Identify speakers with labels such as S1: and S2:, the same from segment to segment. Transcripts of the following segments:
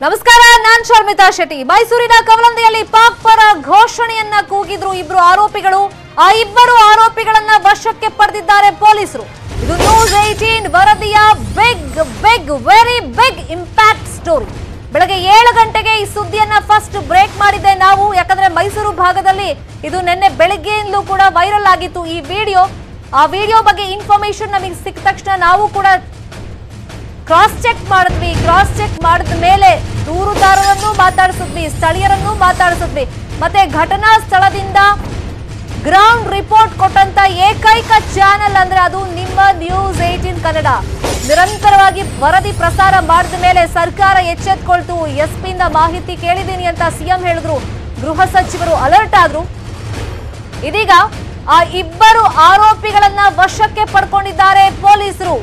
S1: ನಮಸ್ಕಾರ ನಾನ್ ಶರ್ಮಿತಾ ಶೆಟ್ಟಿ ಮೈಸೂರಿನ ಕವಲಂದಿಯಲ್ಲಿ ಪಾಕ್ ಪರ ಘೋಷಣೆಯನ್ನ ಕೂಗಿದ್ರು ಇಬ್ರು ಆರೋಪಿಗಳು ಆ ಇಬ್ಬರು ಆರೋಪಿಗಳನ್ನ ವಶಕ್ಕೆ ಪಡೆದಿದ್ದಾರೆ ಪೊಲೀಸರು ಇದು ನ್ಯೂಸ್ ಏಟೀನ್ ವರದಿಯ big big very big impact story ಬೆಳಗ್ಗೆ ಏಳು ಗಂಟೆಗೆ ಈ ಸುದ್ದಿಯನ್ನ ಫಸ್ಟ್ ಬ್ರೇಕ್ ಮಾಡಿದ್ದೆ ನಾವು ಯಾಕಂದ್ರೆ ಮೈಸೂರು ಭಾಗದಲ್ಲಿ ಇದು ನಿನ್ನೆ ಬೆಳಗ್ಗೆಯಿಂದಲೂ ಕೂಡ ವೈರಲ್ ಆಗಿತ್ತು ಈ ವಿಡಿಯೋ ಆ ವಿಡಿಯೋ ಬಗ್ಗೆ ಇನ್ಫಾರ್ಮೇಶನ್ ನಮಗೆ ಸಿಕ್ಕ ತಕ್ಷಣ ನಾವು ಕೂಡ ಕ್ರಾಸ್ ಚೆಕ್ ಮಾಡಿದ್ವಿ ಕ್ರಾಸ್ ಚೆಕ್ ಮಾಡಿದ ಮೇಲೆ ದೂರುದಾರರನ್ನು ಮಾತಾಡಿಸಿದ್ವಿ ಸ್ಥಳೀಯರನ್ನು ಮಾತಾಡಿಸಿದ್ವಿ ಮತ್ತೆ ಘಟನಾ ಸ್ಥಳದಿಂದ ಗ್ರೌಂಡ್ ರಿಪೋರ್ಟ್ ಕೊಟ್ಟಂತ ಏಕೈಕ ಚಾನೆಲ್ ಅಂದ್ರೆ ಅದು ನಿಮ್ಮ ನ್ಯೂಸ್ ಏಟೀನ್ ಕನ್ನಡ ನಿರಂತರವಾಗಿ ವರದಿ ಪ್ರಸಾರ ಮಾಡಿದ ಮೇಲೆ ಸರ್ಕಾರ ಎಚ್ಚೆತ್ಕೊಳ್ತು ಎಸ್ ಪಿಯಿಂದ ಮಾಹಿತಿ ಕೇಳಿದ್ದೀನಿ ಅಂತ ಸಿಎಂ ಹೇಳಿದ್ರು ಗೃಹ ಸಚಿವರು ಅಲರ್ಟ್ ಆದ್ರು ಇದೀಗ ಆ ಇಬ್ಬರು ಆರೋಪಿಗಳನ್ನ ವಶಕ್ಕೆ ಪಡ್ಕೊಂಡಿದ್ದಾರೆ ಪೊಲೀಸರು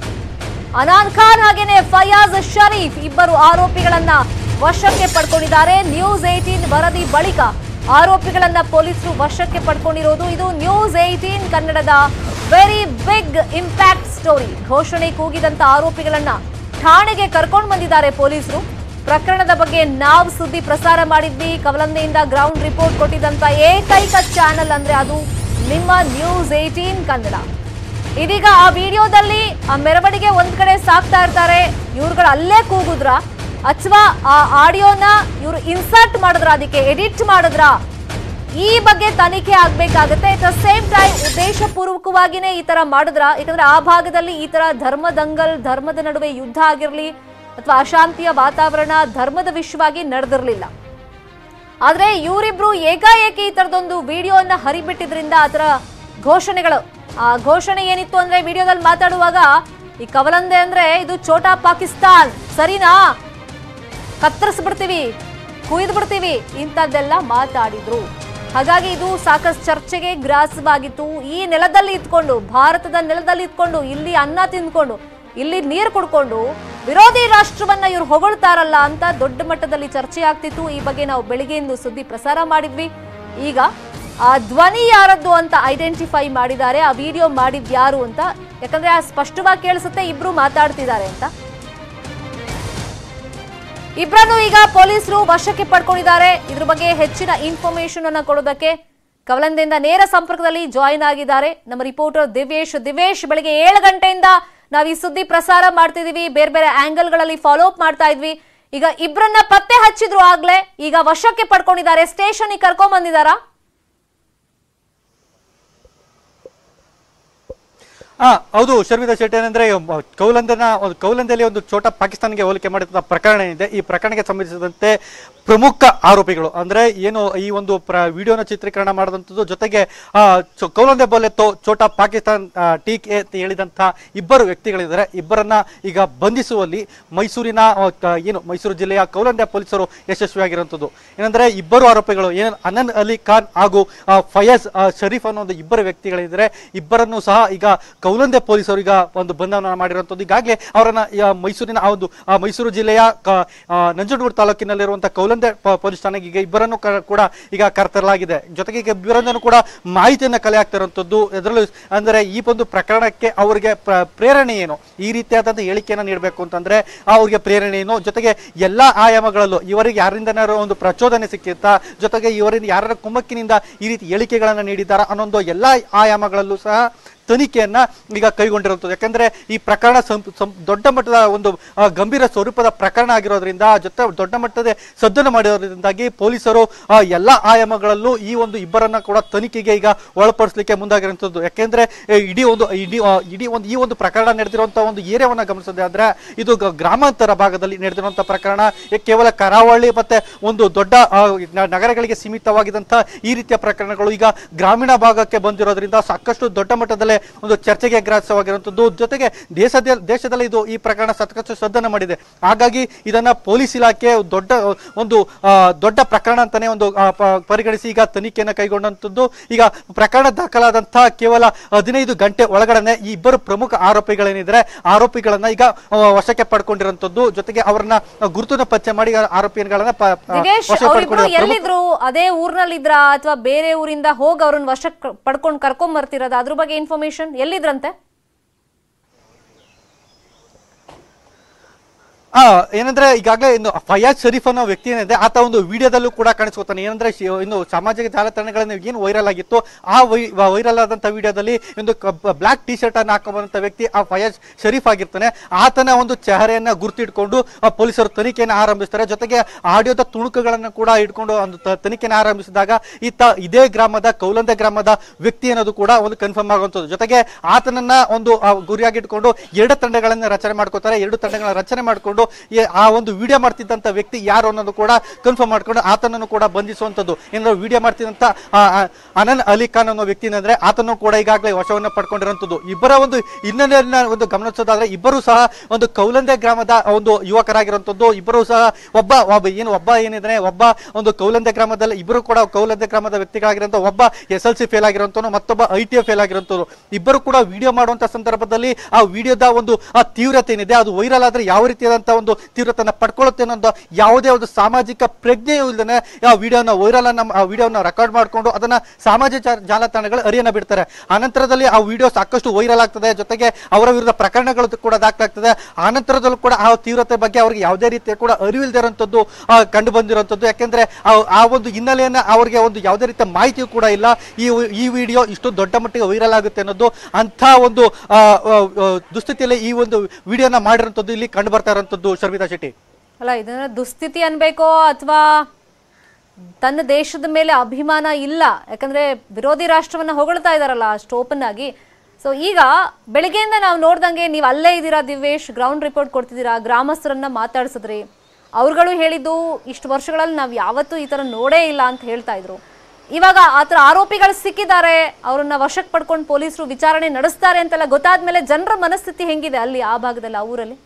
S1: ಅನಾನ್ ಖಾನ್ ಹಾಗೇನೆ ಫಯಾಜ್ ಶರೀಫ್ ಇಬ್ಬರು ಆರೋಪಿಗಳನ್ನ ವಶಕ್ಕೆ ಪಡ್ಕೊಂಡಿದ್ದಾರೆ ನ್ಯೂಸ್ ಏಟೀನ್ ವರದಿ ಬಳಿಕ ಆರೋಪಿಗಳನ್ನ ಪೊಲೀಸರು ವಶಕ್ಕೆ ಪಡ್ಕೊಂಡಿರೋದು ಇದು ನ್ಯೂಸ್ ಏಟೀನ್ ಕನ್ನಡದ ವೆರಿ ಬಿಗ್ ಇಂಪ್ಯಾಕ್ಟ್ ಸ್ಟೋರಿ ಘೋಷಣೆ ಕೂಗಿದಂತ ಆರೋಪಿಗಳನ್ನ ಠಾಣೆಗೆ ಕರ್ಕೊಂಡು ಬಂದಿದ್ದಾರೆ ಪೊಲೀಸರು ಪ್ರಕರಣದ ಬಗ್ಗೆ ನಾವು ಸುದ್ದಿ ಪ್ರಸಾರ ಮಾಡಿದ್ವಿ ಕವಲಂದೆಯಿಂದ ಗ್ರೌಂಡ್ ರಿಪೋರ್ಟ್ ಕೊಟ್ಟಿದ್ದಂತ ಏಕೈಕ ಚಾನೆಲ್ ಅಂದ್ರೆ ಅದು ನಿಮ್ಮ ನ್ಯೂಸ್ ಏಟೀನ್ ಕನ್ನಡ ಇದೀಗ ಆ ವಿಡಿಯೋದಲ್ಲಿ ಆ ಮೆರವಣಿಗೆ ಒಂದ್ ಕಡೆ ಸಾಕ್ತಾ ಇರ್ತಾರೆ ಇವ್ರುಗಳು ಅಲ್ಲೇ ಕೂಗುದ್ರ ಅಥವಾ ಆ ಆಡಿಯೋನ ಇವ್ರು ಇನ್ಸರ್ಟ್ ಮಾಡಿದ್ರ ಅದಕ್ಕೆ ಎಡಿಟ್ ಮಾಡಿದ್ರ ಈ ಬಗ್ಗೆ ತನಿಖೆ ಆಗ್ಬೇಕಾಗತ್ತೆ ಅಟ್ ದ ಸೇಮ್ ಟೈಮ್ ಉದ್ದೇಶಪೂರ್ವಕವಾಗಿನೇ ಈ ತರ ಮಾಡಿದ್ರ ಯಾಕಂದ್ರೆ ಆ ಭಾಗದಲ್ಲಿ ಈ ತರ ಧರ್ಮ ದಂಗಲ್ ಧರ್ಮದ ನಡುವೆ ಯುದ್ಧ ಆಗಿರ್ಲಿ ಅಥವಾ ಅಶಾಂತಿಯ ವಾತಾವರಣ ಧರ್ಮದ ವಿಷಯವಾಗಿ ನಡೆದಿರ್ಲಿಲ್ಲ ಆದ್ರೆ ಇವರಿಬ್ರು ಏಕಾಏಕಿ ಈ ತರದೊಂದು ವಿಡಿಯೋನ ಹರಿಬಿಟ್ಟಿದ್ರಿಂದ ಆತರ ಘೋಷಣೆಗಳು ಆ ಘೋಷಣೆ ಏನಿತ್ತು ಅಂದ್ರೆ ವಿಡಿಯೋದಲ್ಲಿ ಮಾತಾಡುವಾಗ ಈ ಕವಲಂದೆ ಅಂದ್ರೆ ಇದು ಛೋಟಾ ಪಾಕಿಸ್ತಾನ್ ಸರಿನಾ ಕತ್ತರಿಸ್ಬಿಡ್ತೀವಿ ಕುಯ್ದು ಬಿಡ್ತೀವಿ ಇಂಥದ್ದೆಲ್ಲ ಮಾತಾಡಿದ್ರು ಹಾಗಾಗಿ ಇದು ಸಾಕಷ್ಟು ಚರ್ಚೆಗೆ ಗ್ರಾಸವಾಗಿತ್ತು ಈ ನೆಲದಲ್ಲಿ ಇದ್ಕೊಂಡು ಭಾರತದ ನೆಲದಲ್ಲಿ ಇದ್ಕೊಂಡು ಇಲ್ಲಿ ಅನ್ನ ತಿಂದ್ಕೊಂಡು ಇಲ್ಲಿ ನೀರು ಕುಡ್ಕೊಂಡು ವಿರೋಧಿ ರಾಷ್ಟ್ರವನ್ನ ಇವ್ರು ಹೊಗಳ್ತಾರಲ್ಲ ಅಂತ ದೊಡ್ಡ ಮಟ್ಟದಲ್ಲಿ ಚರ್ಚೆ ಆಗ್ತಿತ್ತು ಈ ಬಗ್ಗೆ ನಾವು ಬೆಳಿಗ್ಗೆಯಿಂದ ಸುದ್ದಿ ಪ್ರಸಾರ ಮಾಡಿದ್ವಿ ಈಗ ಆ ಧ್ವನಿ ಯಾರದ್ದು ಅಂತ ಐಡೆಂಟಿಫೈ ಮಾಡಿದ್ದಾರೆ ಆ ವಿಡಿಯೋ ಮಾಡಿದ್ ಯಾರು ಅಂತ ಯಾಕಂದ್ರೆ ಆ ಸ್ಪಷ್ಟವಾಗಿ ಕೇಳಿಸುತ್ತೆ ಇಬ್ರು ಮಾತಾಡ್ತಿದ್ದಾರೆ ಅಂತ ಇಬ್ಬರನ್ನು ಈಗ ಪೊಲೀಸರು ವಶಕ್ಕೆ ಪಡ್ಕೊಂಡಿದ್ದಾರೆ ಇದ್ರ ಬಗ್ಗೆ ಹೆಚ್ಚಿನ ಇನ್ಫಾರ್ಮೇಶನ್ ಅನ್ನ ಕೊಡೋದಕ್ಕೆ ಕವಲಂದಿಂದ ನೇರ ಸಂಪರ್ಕದಲ್ಲಿ ಜಾಯಿನ್ ಆಗಿದ್ದಾರೆ ನಮ್ಮ ರಿಪೋರ್ಟರ್ ದಿವೇಶ್ ದಿವೇಶ್ ಬೆಳಿಗ್ಗೆ ಏಳು ಗಂಟೆಯಿಂದ ನಾವು ಈ ಸುದ್ದಿ ಪ್ರಸಾರ ಮಾಡ್ತಿದೀವಿ ಬೇರೆ ಬೇರೆ ಆಂಗಲ್ಗಳಲ್ಲಿ ಫಾಲೋ ಅಪ್ ಮಾಡ್ತಾ ಇದ್ವಿ ಈಗ ಇಬ್ಬರನ್ನ ಪತ್ತೆ ಹಚ್ಚಿದ್ರು ಆಗ್ಲೇ ಈಗ ವಶಕ್ಕೆ ಪಡ್ಕೊಂಡಿದ್ದಾರೆ ಸ್ಟೇಷನ್ ಕರ್ಕೊಂಡ್ ಬಂದಿದಾರಾ
S2: ಆ ಹೌದು ಶರ್ಮಿತಾ ಶೆಟ್ಟಿ ಏನಂದ್ರೆ ಮ- ಕೌಲಂದನ ಒಂದು ಕೌಲಂದಲ್ಲಿ ಒಂದು ಛೋಟ ಪಾಕಿಸ್ತಾನ್ಗೆ ಹೋಲಿಕೆ ಮಾಡಿದ ಪ್ರಕರಣ ಏನಿದೆ ಈ ಪ್ರಕರಣಕ್ಕೆ ಸಂಬಂಧಿಸಿದಂತೆ ಪ್ರಮುಖ ಆರೋಪಿಗಳು ಅಂದ್ರೆ ಏನು ಈ ಒಂದು ಪ್ರ ವಿಡಿಯೋನ ಚಿತ್ರೀಕರಣ ಮಾಡಿದಂಥದ್ದು ಜೊತೆಗೆ ಆ, ಚೊ- ಕೌಲಂದೆ ಬೋಲೆತ್ತೋ ಛೋಟಾ ಪಾಕಿಸ್ತಾನ್ ಆ, ಟೀಕ್ ಎ ಅಂತ ಹೇಳಿದಂಥ ಇಬ್ಬರು ವ್ಯಕ್ತಿಗಳಿದ್ದಾರೆ ಇಬ್ಬರನ್ನ ಈಗ ಬಂಧಿಸುವಲ್ಲಿ ಮೈಸೂರಿನ ಆ, ಕ- ಏನು ಮೈಸೂರು ಜಿಲ್ಲೆಯ ಕೌಲಂದೆ ಪೊಲೀಸರು ಯಶಸ್ವಿಯಾಗಿರುವಂಥದ್ದು ಏನಂದ್ರೆ ಇಬ್ಬರು ಆರೋಪಿಗಳು ಏನು ಅನನ್ ಅಲಿ ಖಾನ್ ಹಾಗೂ ಆ, ಫಯಾಜ್ ಆ, ಶರೀಫ್ ಅನ್ನೋ ಒಂದು ಇಬ್ಬರು ವ್ಯಕ್ತಿಗಳಿದ್ದಾರೆ ಇಬ್ಬರನ್ನು ಸಹ ಈಗ ಕೌಲಂದೆ ಪೊಲೀಸರು ಈಗ ಒಂದು ಬಂಧನ ಮಾಡಿರುವಂಥದ್ದು ಈಗಾಗಲೇ ಅವರನ್ನ ಆ, ಮೈಸೂರಿನ ಆ ಒಂದು ಆ, ಮೈಸೂರು ಜಿಲ್ಲೆಯ ಕ- ಆ, ನಂಜನಗೂಡು ತಾಲೂಕಿನಲ್ಲಿರುವಂತಹ ಕೌಲಂದೆ ಪ- ಪೊಲೀಸ್ ಠಾಣೆಗೆ ಈಗ ಇಬ್ಬರನ್ನು ಕ- ಕೂಡ ಈಗ ಕರೆತರಲಾಗಿದೆ ಜೊತೆಗೆ ಈಗ ಇಬ್ಬರನ್ನು ಕೂಡ ಮಾಹಿತಿಯನ್ನ ಕಲೆ ಆಗ್ತಿರುವಂಥದ್ದು ಅದರಲ್ಲೂ ಅಂದ್ರೆ ಈ ಒಂದು ಪ್ರಕರಣಕ್ಕೆ ಅವರಿಗೆ ಪ್ರ- ಪ್ರೇರಣೆ ಏನು ಈ ರೀತಿಯಾದಂಥ ಹೇಳಿಕೆಯನ್ನು ನೀಡಬೇಕು ಅಂತಂದ್ರೆ ಅವ್ರಿಗೆ ಪ್ರೇರಣೆ ಏನು ಜೊತೆಗೆ ಎಲ್ಲಾ ಆಯಾಮಗಳಲ್ಲೂ ಇವರಿಗೆ ಯಾರಿಂದನಾರು ಒಂದು ಪ್ರಚೋದನೆ ಸಿಕ್ಕಿತ್ತಾ ಜೊತೆಗೆ ಇವರಿಂದ ಯಾರ ಕುಮ್ಮಕ್ಕಿನಿಂದ ಈ ರೀತಿ ಹೇಳಿಕೆಗಳನ್ನ ನೀಡಿದ್ದಾರಾ ಅನ್ನೊಂದು ಎಲ್ಲಾ ಆಯಾಮಗಳಲ್ಲೂ ಸಹ ತನಿಖೆಯನ್ನ ಈಗ ಕೈಗೊಂಡಿರುವಂಥದ್ದು ಯಾಕಂದ್ರೆ ಈ ಪ್ರಕರಣ ಸಂ- ಸಂ- ದೊಡ್ಡ ಮಟ್ಟದ ಒಂದು ಆ, ಗಂಭೀರ ಸ್ವರೂಪದ ಪ್ರಕರಣ ಆಗಿರೋದ್ರಿಂದ ಜೊತೆ ದೊಡ್ಡ ಮಟ್ಟದ ಸದ್ದನ್ನು ಮಾಡಿರೋದ್ರಿಂದಾಗಿ ಪೊಲೀಸರು ಆ, ಎಲ್ಲಾ ಆಯಾಮಗಳಲ್ಲೂ ಈ ಒಂದು ಇಬ್ಬರನ್ನ ಕೂಡ ತನಿಖೆಗೆ ಈಗ ಒಳಪಡಿಸಲಿಕ್ಕೆ ಮುಂದಾಗಿರುವಂಥದ್ದು ಯಾಕೆಂದ್ರೆ ಏ, ಇಡೀ ಒಂದು ಇಡೀ ಆ, ಇಡೀ ಒಂದು ಈ ಒಂದು ಪ್ರಕರಣ ನಡೆದಿರುವಂತಹ ಒಂದು ಏರಿಯಾವನ್ನ ಗಮನಿಸೋದೇ ಆದ್ರೆ ಇದು ಗ- ಗ್ರಾಮಾಂತರ ಭಾಗದಲ್ಲಿ ನಡೆದಿರುವಂತಹ ಪ್ರಕರಣ ಇದು ಕೇವಲ ಕರಾವಳಿ ಮತ್ತೆ ಒಂದು ದೊಡ್ಡ ಆ, ನ- ನಗರಗಳಿಗೆ ಸೀಮಿತವಾಗಿದ್ದಂತ ಈ ರೀತಿಯ ಪ್ರಕರಣಗಳು ಈಗ ಗ್ರಾಮೀಣ ಭಾಗಕ್ಕೆ ಬಂದಿರೋದ್ರಿಂದ ಸಾಕಷ್ಟು ದೊಡ್ಡ ಮಟ್ಟದಲ್ಲೇ ಒಂದು ಚರ್ಚೆಗೆ ಗ್ರಾಸವಾಗಿರುವಂಥದ್ದು ಜೊತೆಗೆ ದೇಶದ ದೇಶದಲ್ಲಿ ಇದು ಈ ಪ್ರಕರಣ ಸಾಕಷ್ಟು ಸದ್ದನ್ನು ಮಾಡಿದೆ ಹಾಗಾಗಿ ಇದನ್ನ ಪೊಲೀಸ್ ಇಲಾಖೆ ದೊಡ್ಡ ಒಂದು ಆ, ದೊಡ್ಡ ಪ್ರಕರಣ ಅಂತಾನೆ ಒಂದು ಆ, ಪ- ಪರಿಗಣಿಸಿ ಈಗ ತನಿಖೆಯನ್ನು ಕೈಗೊಂಡಂಥದ್ದು ಈಗ ಪ್ರಕರಣ ದಾಖಲಾದಂತಹ ಕೇವಲ ಹದಿನೈದು ಗಂಟೆ ಒಳಗಡೆ ಈ ಇಬ್ಬರು ಪ್ರಮುಖ ಆರೋಪಿಗಳೇನಿದ್ರೆ ಆರೋಪಿಗಳನ್ನ ಈಗ ಆ, ವಶಕ್ಕೆ ಪಡ್ಕೊಂಡಿರುವಂತದ್ದು ಜೊತೆಗೆ ಅವರನ್ನ ಗುರುತನ್ನ ಪತ್ತೆ ಮಾಡಿ ಆರೋಪಿಗಳನ್ನ ಪ- ಆ,
S1: ದಿನೇಶ್
S2: ವಶಕ್ಕೆ
S1: ಅವರಿಬ್ರು
S2: ಪಡ್ಕೊಂಡಿರೋ ಪ್ರಮುಖ-
S1: ಎಲ್ಲಿದ್ರು ಅದೇ ಊರ್ನಲ್ಲಿದ್ರ ಅಥವಾ ಬೇರೆ ಊರಿಂದ ಹೋಗಿ ಅವ್ರನ್ನ ವಶಕ್ಕೆ ಪಡ್ಕೊಂಡು ಕರ್ಕೊಂಡ್ ಬರ್ತಿರೋದು ಅದ್ರ ಬಗ್ಗೆ ಇನ್ಫಾರ್ಮೇಶನ್ ಎಲ್ಲಿದ್ರಂತೆ
S2: ಆ ಏನಂದ್ರೆ ಈಗಾಗಲೇ ಇನ್ನು ಫಯಾಜ್ ಶರೀಫ್ ಅನ್ನೋ ವ್ಯಕ್ತಿ ಏನಿದೆ ಆತ ಒಂದು ವಿಡಿಯೋದಲ್ಲೂ ಕೂಡ ಕಾಣಿಸ್ಕೊತಾನೆ ಏನಂದ್ರೆ ಶಿ- ಇನ್ನು ಸಾಮಾಜಿಕ ಜಾಲತಾಣಗಳಲ್ಲಿ ಏನು ವೈರಲ್ ಆಗಿತ್ತು ಆ ವೈರಲ್ ಆದಂತ ವಿಡಿಯೋದಲ್ಲಿ ಒಂದು ಬ್ಲಾಕ್ ಟಿ ಶರ್ಟ್ ಅನ್ನು ಹಾಕೊಂಬಂತ ವ್ಯಕ್ತಿ ಆ ಫಯಾಜ್ ಶರೀಫ್ ಆಗಿರ್ತಾನೆ ಆತನ ಒಂದು ಚೆಹರೆಯನ್ನ ಗುರ್ತಿಟ್ಕೊಂಡು ಆ ಪೊಲೀಸರು ತನಿಖೆಯನ್ನು ಆರಂಭಿಸ್ತಾರೆ ಜೊತೆಗೆ ಆಡಿಯೋದ ತುಣುಕುಗಳನ್ನು ಕೂಡ ಇಟ್ಕೊಂಡು ಒಂದು ತ- ತನಿಖೆಯನ್ನು ಆರಂಭಿಸಿದಾಗ ಈತ ಇದೇ ಗ್ರಾಮದ ಕೌಲಂದೆ ಗ್ರಾಮದ ವ್ಯಕ್ತಿ ಅನ್ನೋದು ಕೂಡ ಒಂದು ಕನ್ಫರ್ಮ್ ಆಗುವಂಥದ್ದು ಜೊತೆಗೆ ಆತನನ್ನ ಒಂದು ಆ, ಗುರಿಯಾಗಿಟ್ಕೊಂಡು ಎರಡು ತಂಡಗಳನ್ನ ರಚನೆ ಮಾಡ್ಕೋತಾರೆ ಎರಡು ತಂಡಗಳನ್ನ ರಚನೆ ಮಾಡಿಕೊಂಡು ಆ ಒಂದು ವಿಡಿಯೋ ಮಾಡ್ತಿದ್ದಂತ ವ್ಯಕ್ತಿ ಯಾರು ಅನ್ನೋದು ಕೂಡ ಕನ್ಫರ್ಮ್ ಮಾಡ್ಕೊಂಡು ಆತನನ್ನು ಕೂಡ ಬಂಧಿಸುವಂಥದ್ದು ಏನಾದ್ರು ವಿಡಿಯೋ ಮಾಡ್ತಿದ್ದಂತ ಆ, ಆ, ಅನನ್ ಅಲಿ ಖಾನ್ ಅನ್ನೋ ವ್ಯಕ್ತಿ ಏನಂದ್ರೆ ಆತನು ಕೂಡ ಈಗಾಗಲೇ ವಶವನ್ನ ಪಡ್ಕೊಂಡಿರುವಂಥದ್ದು ಇಬ್ಬರ ಒಂದು ಹಿನ್ನೆಲೆಯನ್ನ ಒಂದು ಗಮನಿಸೋದಾದ್ರೆ ಇಬ್ಬರು ಸಹ ಒಂದು ಕೌಲಂದೆ ಗ್ರಾಮದ ಒಂದು ಯುವಕರಾಗಿರುವಂಥದ್ದು ಇಬ್ಬರು ಸಹ ಒಬ್ಬ ಒಬ್ಬ ಏನು ಒಬ್ಬ ಏನಿದ್ರೆ ಒಬ್ಬ ಒಂದು ಕೌಲಂದೆ ಗ್ರಾಮದಲ್ಲಿ ಇಬ್ಬರು ಕೂಡ ಕೌಲಂದೆ ಗ್ರಾಮದ ವ್ಯಕ್ತಿಗಳಾಗಿರುವಂತ ಒಬ್ಬ ಎಸ್ ಎಲ್ ಸಿ ಫೇಲ್ ಆಗಿರುವಂತವನು ಮತ್ತೊಬ್ಬ ಐ ಟಿ ಫೇಲ್ ಆಗಿರುವಂತವ್ರು ಇಬ್ಬರು ಕೂಡ ವಿಡಿಯೋ ಮಾಡುವಂತ ಸಂದರ್ಭದಲ್ಲಿ ಆ ವಿಡಿಯೋದ ಒಂದು ಆ ತೀವ್ರತೆ ಏನಿದೆ ಅದು ವೈರಲ್ ಆದ್ರೆ ಯಾವ ರೀತಿಯಾದಂತ ಒಂದು ತೀವ್ರತೆಯನ್ನ ಪಡ್ಕೊಳ್ಳುತ್ತೆ ಅನ್ನೋದು ಯಾವುದೇ ಒಂದು ಸಾಮಾಜಿಕ ಪ್ರಜ್ಞೆಯೂ ಇಲ್ಲದೆ ಆ ವಿಡಿಯೋನ ವೈರಲ್ ಅನ್ನ ಆ ವಿಡಿಯೋನ ರೆಕಾರ್ಡ್ ಮಾಡಿಕೊಂಡು ಅದನ್ನ ಸಾಮಾಜಿಕ ಜಾ- ಜಾಲತಾಣಗಳು ಅರಿಯನ್ನ ಬಿಡ್ತಾರೆ ಆನಂತರದಲ್ಲಿ ಆ ವಿಡಿಯೋ ಸಾಕಷ್ಟು ವೈರಲ್ ಆಗ್ತದೆ ಜೊತೆಗೆ ಅವರ ವಿರುದ್ಧ ಪ್ರಕರಣಗಳು ಕೂಡ ದಾಖಲಾಗ್ತದೆ ಆನಂತರದಲ್ಲೂ ಕೂಡ ಆ ತೀವ್ರತೆ ಬಗ್ಗೆ ಅವ್ರಿಗೆ ಯಾವುದೇ ರೀತಿಯ ಕೂಡ ಅರಿವಿಲ್ಲದೆ ಇರುವಂತದ್ದು ಕಂಡು ಬಂದಿರುವಂತದ್ದು ಯಾಕೆಂದ್ರೆ ಆ- ಆ ಒಂದು ಹಿನ್ನೆಲೆಯನ್ನ ಅವರಿಗೆ ಒಂದು ಯಾವುದೇ ರೀತಿಯ ಮಾಹಿತಿಯೂ ಕೂಡ ಇಲ್ಲ ಈ ಈ ವಿಡಿಯೋ ಇಷ್ಟು ದೊಡ್ಡ ಮಟ್ಟಿಗೆ ವೈರಲ್ ಆಗುತ್ತೆ ಅನ್ನೋದು ಅಂತ ಒಂದು ಆ, ಆ, ಆ, ದುಸ್ಥಿತಿಯಲ್ಲಿ ಈ ಒಂದು ವಿಡಿಯೋನ ಮಾಡಿರುವಂತದ್ದು ಇಲ್ಲಿ ಕಂಡು ಬರ್ತಾ ಇರುವಂತದ್ದು ಶರ್ಮಿತಾ ಶೆಟ್ಟಿ
S1: ಅಲ್ಲ ಇದನ್ನ ದುಸ್ಥಿತಿ ಅನ್ಬೇಕೋ ಅಥವಾ ತನ್ನ ದೇಶದ ಮೇಲೆ ಅಭಿಮಾನ ಇಲ್ಲ ಯಾಕಂದ್ರೆ ವಿರೋಧಿ ರಾಷ್ಟ್ರವನ್ನ ಹೊಗಳ್ತಾ ಇದಾರಲ್ಲ ಅಷ್ಟು ಓಪನ್ ಆಗಿ ಸೊ ಈಗ ಬೆಳಿಗ್ಗೆಯಿಂದ ನಾವು ನೋಡ್ದಂಗೆ ನೀವು ಅಲ್ಲೇ ಇದ್ದೀರಾ ದಿವೇಶ್ ಗ್ರೌಂಡ್ ರಿಪೋರ್ಟ್ ಕೊಡ್ತಿದ್ದೀರಾ ಗ್ರಾಮಸ್ಥರನ್ನ ಮಾತಾಡ್ಸಿದ್ರಿ ಅವ್ರುಗಳು ಹೇಳಿದ್ದು ಇಷ್ಟು ವರ್ಷಗಳಲ್ಲಿ ನಾವು ಯಾವತ್ತೂ ಈ ಥರ ನೋಡೇ ಇಲ್ಲ ಅಂತ ಹೇಳ್ತಾ ಇದ್ರು ಇವಾಗ ಆ ಥರ ಆರೋಪಿಗಳು ಸಿಕ್ಕಿದ್ದಾರೆ ಅವ್ರನ್ನ ವಶಕ್ಕೆ ಪಡ್ಕೊಂಡು ಪೊಲೀಸರು ವಿಚಾರಣೆ ನಡೆಸ್ತಾರೆ ಅಂತೆಲ್ಲ ಗೊತ್ತಾದ್ಮೇಲೆ ಜನರ ಮನಸ್ಥಿತಿ ಹೆಂಗಿದೆ ಅಲ್ಲಿ ಆ ಭಾಗದಲ್ಲಿ ಆ ಊರಲ್ಲಿ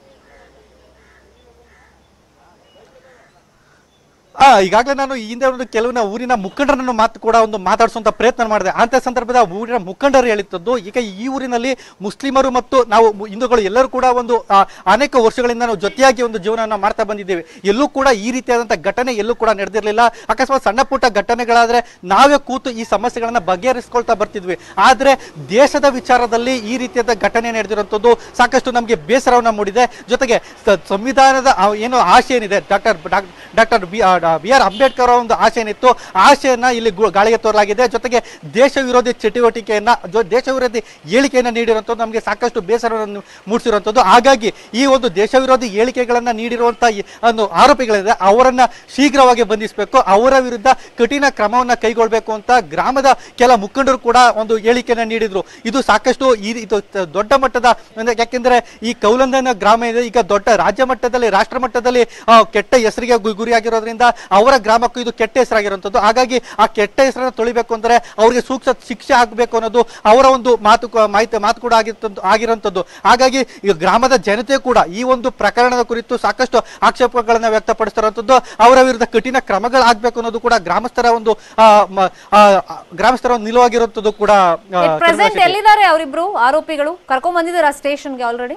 S2: ಆ ಈಗಾಗಲೇ ನಾನು ಈ ಹಿಂದೆ ಒಂದು ಕೆಲವಿನ ಊರಿನ ಮುಖಂಡರನ್ನು ಮಾತು ಕೂಡ ಒಂದು ಮಾತಾಡಿಸುವಂತ ಪ್ರಯತ್ನ ಮಾಡಿದೆ ಅಂತ ಸಂದರ್ಭದ ಊರಿನ ಮುಖಂಡರು ಹೇಳಿದ್ದದ್ದು ಈಗ ಈ ಊರಿನಲ್ಲಿ ಮುಸ್ಲಿಮರು ಮತ್ತು ನಾವು ಮು- ಹಿಂದೂಗಳು ಎಲ್ಲರೂ ಕೂಡ ಒಂದು ಆ, ಅನೇಕ ವರ್ಷಗಳಿಂದ ನಾವು ಜೊತೆಯಾಗಿ ಒಂದು ಜೀವನವನ್ನು ಮಾಡ್ತಾ ಬಂದಿದ್ದೇವೆ ಎಲ್ಲೂ ಕೂಡ ಈ ರೀತಿಯಾದಂಥ ಘಟನೆ ಎಲ್ಲೂ ಕೂಡ ನಡೆದಿರಲಿಲ್ಲ ಅಕಸ್ಮಾತ್ ಸಣ್ಣ ಪುಟ್ಟ ಘಟನೆಗಳಾದ್ರೆ ನಾವೇ ಕೂತು ಈ ಸಮಸ್ಯೆಗಳನ್ನ ಬಗೆಹರಿಸ್ಕೊಳ್ತಾ ಬರ್ತಿದ್ವಿ ಆದ್ರೆ ದೇಶದ ವಿಚಾರದಲ್ಲಿ ಈ ರೀತಿಯಾದ ಘಟನೆ ನಡೆದಿರುವಂಥದ್ದು ಸಾಕಷ್ಟು ನಮಗೆ ಬೇಸರವನ್ನ ಮೂಡಿದೆ ಜೊತೆಗೆ ಸ- ಸಂವಿಧಾನದ ಆ ಏನು ಆಶೆ ಏನಿದೆ doctor doctor B B R Ambedkar ಅವರ ಒಂದು ಆಶೆ ಏನಿತ್ತು ಆ ಆಶೆಯನ್ನ ಇಲ್ಲಿ ಗು- ಗಾಳಿಗೆ ತೋರಲಾಗಿದೆ ಜೊತೆಗೆ ದೇಶ ವಿರೋಧಿ ಚಟುವಟಿಕೆಯನ್ನ ಜೊ- ದೇಶ ವಿರೋಧಿ ಹೇಳಿಕೆಯನ್ನ ನೀಡಿರುವಂಥದ್ದು ನಮಗೆ ಸಾಕಷ್ಟು ಬೇಸರವನ್ನು ಮೂಡಿಸಿರುವಂಥದ್ದು ಹಾಗಾಗಿ ಈ ಒಂದು ದೇಶ ವಿರೋಧಿ ಹೇಳಿಕೆಗಳನ್ನ ನೀಡಿರುವಂತ ಈ ಒಂದು ಆರೋಪಿಗಳಿದೆ ಅವರನ್ನ ಶೀಘ್ರವಾಗಿ ಬಂಧಿಸಬೇಕು ಅವರ ವಿರುದ್ಧ ಕಠಿಣ ಕ್ರಮವನ್ನ ಕೈಗೊಳ್ಳಬೇಕು ಅಂತ ಗ್ರಾಮದ ಕೆಲ ಮುಖಂಡರು ಕೂಡ ಒಂದು ಹೇಳಿಕೆಯನ್ನ ನೀಡಿದ್ರು ಇದು ಸಾಕಷ್ಟು ಈ ಇದು ತ- ದೊಡ್ಡ ಮಟ್ಟದ ಅಂದ್ರೆ ಯಾಕೆಂದ್ರೆ ಈ ಕೌಲಂದನ ಗ್ರಾಮ ಇದೆ ಈಗ ದೊಡ್ಡ ರಾಜ್ಯ ಮಟ್ಟದಲ್ಲಿ ರಾಷ್ಟ್ರ ಮಟ್ಟದಲ್ಲಿ ಆ, ಕೆಟ್ಟ ಹೆಸರಿಗೆ ಗು- ಗುರಿಯಾಗಿರೋದ್ರಿಂದ ಅವರ ಗ್ರಾಮಕ್ಕೂ ಇದು ಕೆಟ್ಟ ಹೆಸರಾಗಿರುವಂಥದ್ದು ಹಾಗಾಗಿ ಆ ಕೆಟ್ಟ ಹೆಸರನ್ನ ತೊಳಿಬೇಕು ಅಂದ್ರೆ ಅವರಿಗೆ ಸೂಕ್ತ ಶಿಕ್ಷೆ ಆಗಬೇಕು ಅನ್ನೋದು ಅವರ ಒಂದು ಮಾತು ಕ- ಮಾಹಿತಿ ಮಾತು ಕೂಡ ಆಗಿರ್ತದ್ದು ಆಗಿರುವಂಥದ್ದು ಹಾಗಾಗಿ ಈ ಗ್ರಾಮದ ಜನತೆ ಕೂಡ ಈ ಒಂದು ಪ್ರಕರಣದ ಕುರಿತು ಸಾಕಷ್ಟು ಆಕ್ಷೇಪಗಳನ್ನ ವ್ಯಕ್ತಪಡಿಸ್ತಿರುವಂಥದ್ದು ಅವರ ವಿರುದ್ಧ ಕಠಿಣ ಕ್ರಮಗಳಾಗಬೇಕು ಅನ್ನೋದು ಕೂಡ ಗ್ರಾಮಸ್ಥರ ಒಂದು ಆ, ಮ- ಆ, ಗ್ರಾಮಸ್ಥರ ಒಂದು ನಿಲುವಾಗಿರುವಂಥದ್ದು ಕೂಡ ಆ,
S1: ಪ್ರೆಸೆಂಟ್
S2: ಚಂದ್ರಶೇಖರ್.
S1: ಎಲ್ಲಿದ್ದಾರೆ ಅವರಿಬ್ರು ಆರೋಪಿಗಳು ಕರ್ಕೊಂಡ್ ಬಂದಿದ್ದೀರಾ ಸ್ಟೇಷನ್ಗೆ ಆಲ್ರೆಡಿ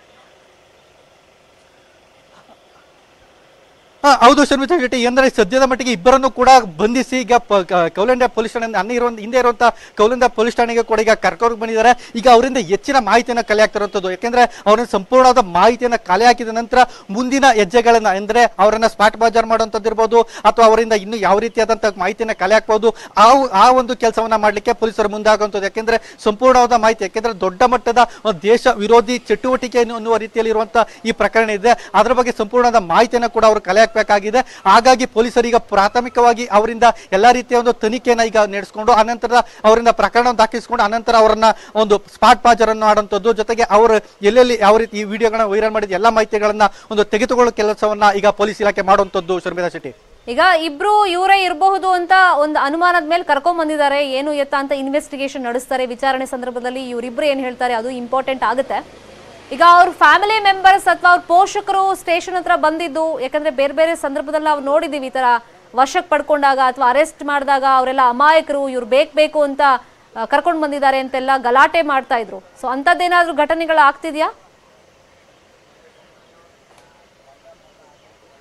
S2: ಹಾ, ಹೌದು ಶರ್ಮಿತಾ ಶೆಟ್ಟಿ ಎಂದರೆ ಸದ್ಯದ ಮಟ್ಟಿಗೆ ಇಬ್ಬರನ್ನು ಕೂಡ ಬಂಧಿಸಿ ಈಗ ಪ- ಕ- ಕೌಲಂಡ್ಯ ಪೊಲೀಸ್ ಠಾಣೆ ಅನ್ನ ಇರುವ ಹಿಂದೆ ಇರುವಂತಹ ಕೌಲಂಡ್ಯ ಪೊಲೀಸ್ ಠಾಣೆಗೆ ಕೂಡ ಈಗ ಕರ್ಕೊಂಡು ಬಂದಿದ್ದಾರೆ ಈಗ ಅವರಿಂದ ಹೆಚ್ಚಿನ ಮಾಹಿತಿಯನ್ನು ಕಲೆ ಆಗ್ತಿರುವಂಥದ್ದು ಯಾಕೆಂದ್ರೆ ಅವರನ್ನ ಸಂಪೂರ್ಣವಾದ ಮಾಹಿತಿಯನ್ನು ಕಲೆ ಹಾಕಿದ ನಂತರ ಮುಂದಿನ ಹೆಜ್ಜೆಗಳನ್ನ ಅಂದ್ರೆ ಅವರನ್ನ ಸ್ಪಾಟ್ ಬಾಜಾರ್ ಮಾಡುವಂಥದ್ದು ಇರ್ಬೋದು ಅಥವಾ ಅವರಿಂದ ಇನ್ನು ಯಾವ ರೀತಿಯಾದಂತಹ ಮಾಹಿತಿಯನ್ನು ಕಲೆ ಹಾಕ್ಬೋದು ಆ ಆ ಒಂದು ಕೆಲಸವನ್ನ ಮಾಡ್ಲಿಕ್ಕೆ ಪೊಲೀಸರು ಮುಂದಾಗುವಂಥದ್ದು ಯಾಕೆಂದ್ರೆ ಸಂಪೂರ್ಣವಾದ ಮಾಹಿತಿ ಯಾಕೆಂದ್ರೆ ದೊಡ್ಡ ಮಟ್ಟದ ಒಂದು ದೇಶ ವಿರೋಧಿ ಚಟುವಟಿಕೆ ಅನ್ನುವ ರೀತಿಯಲ್ಲಿ ಇರುವಂತಹ ಈ ಪ್ರಕರಣ ಇದೆ ಅದರ ಬಗ್ಗೆ ಸಂಪೂರ್ಣವಾದ ಮಾಹಿತಿಯನ್ನು ಕೂಡ ಅವರು ಕಲೆ ಹಾಕಬೇಕಾಗಿದೆ ಹಾಗಾಗಿ ಪೊಲೀಸರೀಗ ಪ್ರಾಥಮಿಕವಾಗಿ ಅವರಿಂದ ಎಲ್ಲಾ ರೀತಿಯ ಒಂದು ತನಿಖೆಯನ್ನ ಈಗ ನಡೆಸ್ಕೊಂಡು ಅನಂತರ ಅವರಿಂದ ಪ್ರಕರಣ ದಾಖಲಿಸಿಕೊಂಡು ಅನಂತರ ಅವರನ್ನ ಒಂದು ಸ್ಪಾಟ್ ಪಾಜರನ್ನು ಮಾಡುವಂಥದ್ದು ಜೊತೆಗೆ ಅವರು ಎಲ್ಲೆಲ್ಲಿ ಯಾವ ರೀತಿ ಈ ವಿಡಿಯೋಗಳನ್ನ ವೈರಲ್ ಮಾಡಿದ ಎಲ್ಲ ಮಾಹಿತಿಗಳನ್ನ ಒಂದು ತೆಗೆದುಕೊಳ್ಳೋ ಕೆಲಸವನ್ನ ಈಗ ಪೊಲೀಸ್ ಇಲಾಖೆ ಮಾಡುವಂಥದ್ದು ಶರ್ಮಿಳಾ ಶೆಟ್ಟಿ
S1: ಈಗ ಇಬ್ರು ಇವರೇ ಇರಬಹುದು ಅಂತ ಒಂದು ಅನುಮಾನದ ಮೇಲೆ ಕರ್ಕೊಂಡ್ ಬಂದಿದ್ದಾರೆ ಏನು ಎತ್ತ ಅಂತ ಇನ್ವೆಸ್ಟಿಗೇಷನ್ ನಡೆಸ್ತಾರೆ ವಿಚಾರಣೆ ಸಂದರ್ಭದಲ್ಲಿ ಇವರಿಬ್ರು ಏನ್ ಹೇಳ್ತಾರೆ ಅದು ಇಂಪಾರ್ಟೆಂಟ್ ಆಗುತ್ತೆ ಈಗ ಅವ್ರ ಫ್ಯಾಮಿಲಿ ಮೆಂಬರ್ಸ್ ಅಥವಾ ಅವ್ರ ಪೋಷಕರು ಸ್ಟೇಷನ್ ಹತ್ರ ಬಂದಿದ್ದು ಯಾಕಂದ್ರೆ ಬೇರೆ ಬೇರೆ ಸಂದರ್ಭದಲ್ಲಿ ನಾವು ನೋಡಿದೀವಿ ಈ ತರ ವಶಕ್ಕೆ ಪಡ್ಕೊಂಡಾಗ ಅಥವಾ ಅರೆಸ್ಟ್ ಮಾಡಿದಾಗ ಅವರೆಲ್ಲ ಅಮಾಯಕರು ಇವ್ರು ಬೇಕು ಬೇಕು ಅಂತ ಕರ್ಕೊಂಡು ಬಂದಿದ್ದಾರೆ ಅಂತೆಲ್ಲ ಗಲಾಟೆ ಮಾಡ್ತಾ ಇದ್ರು ಸೊ ಅಂಥದ್ದೇನಾದ್ರೂ ಘಟನೆಗಳು ಆಗ್ತಿದ್ಯಾ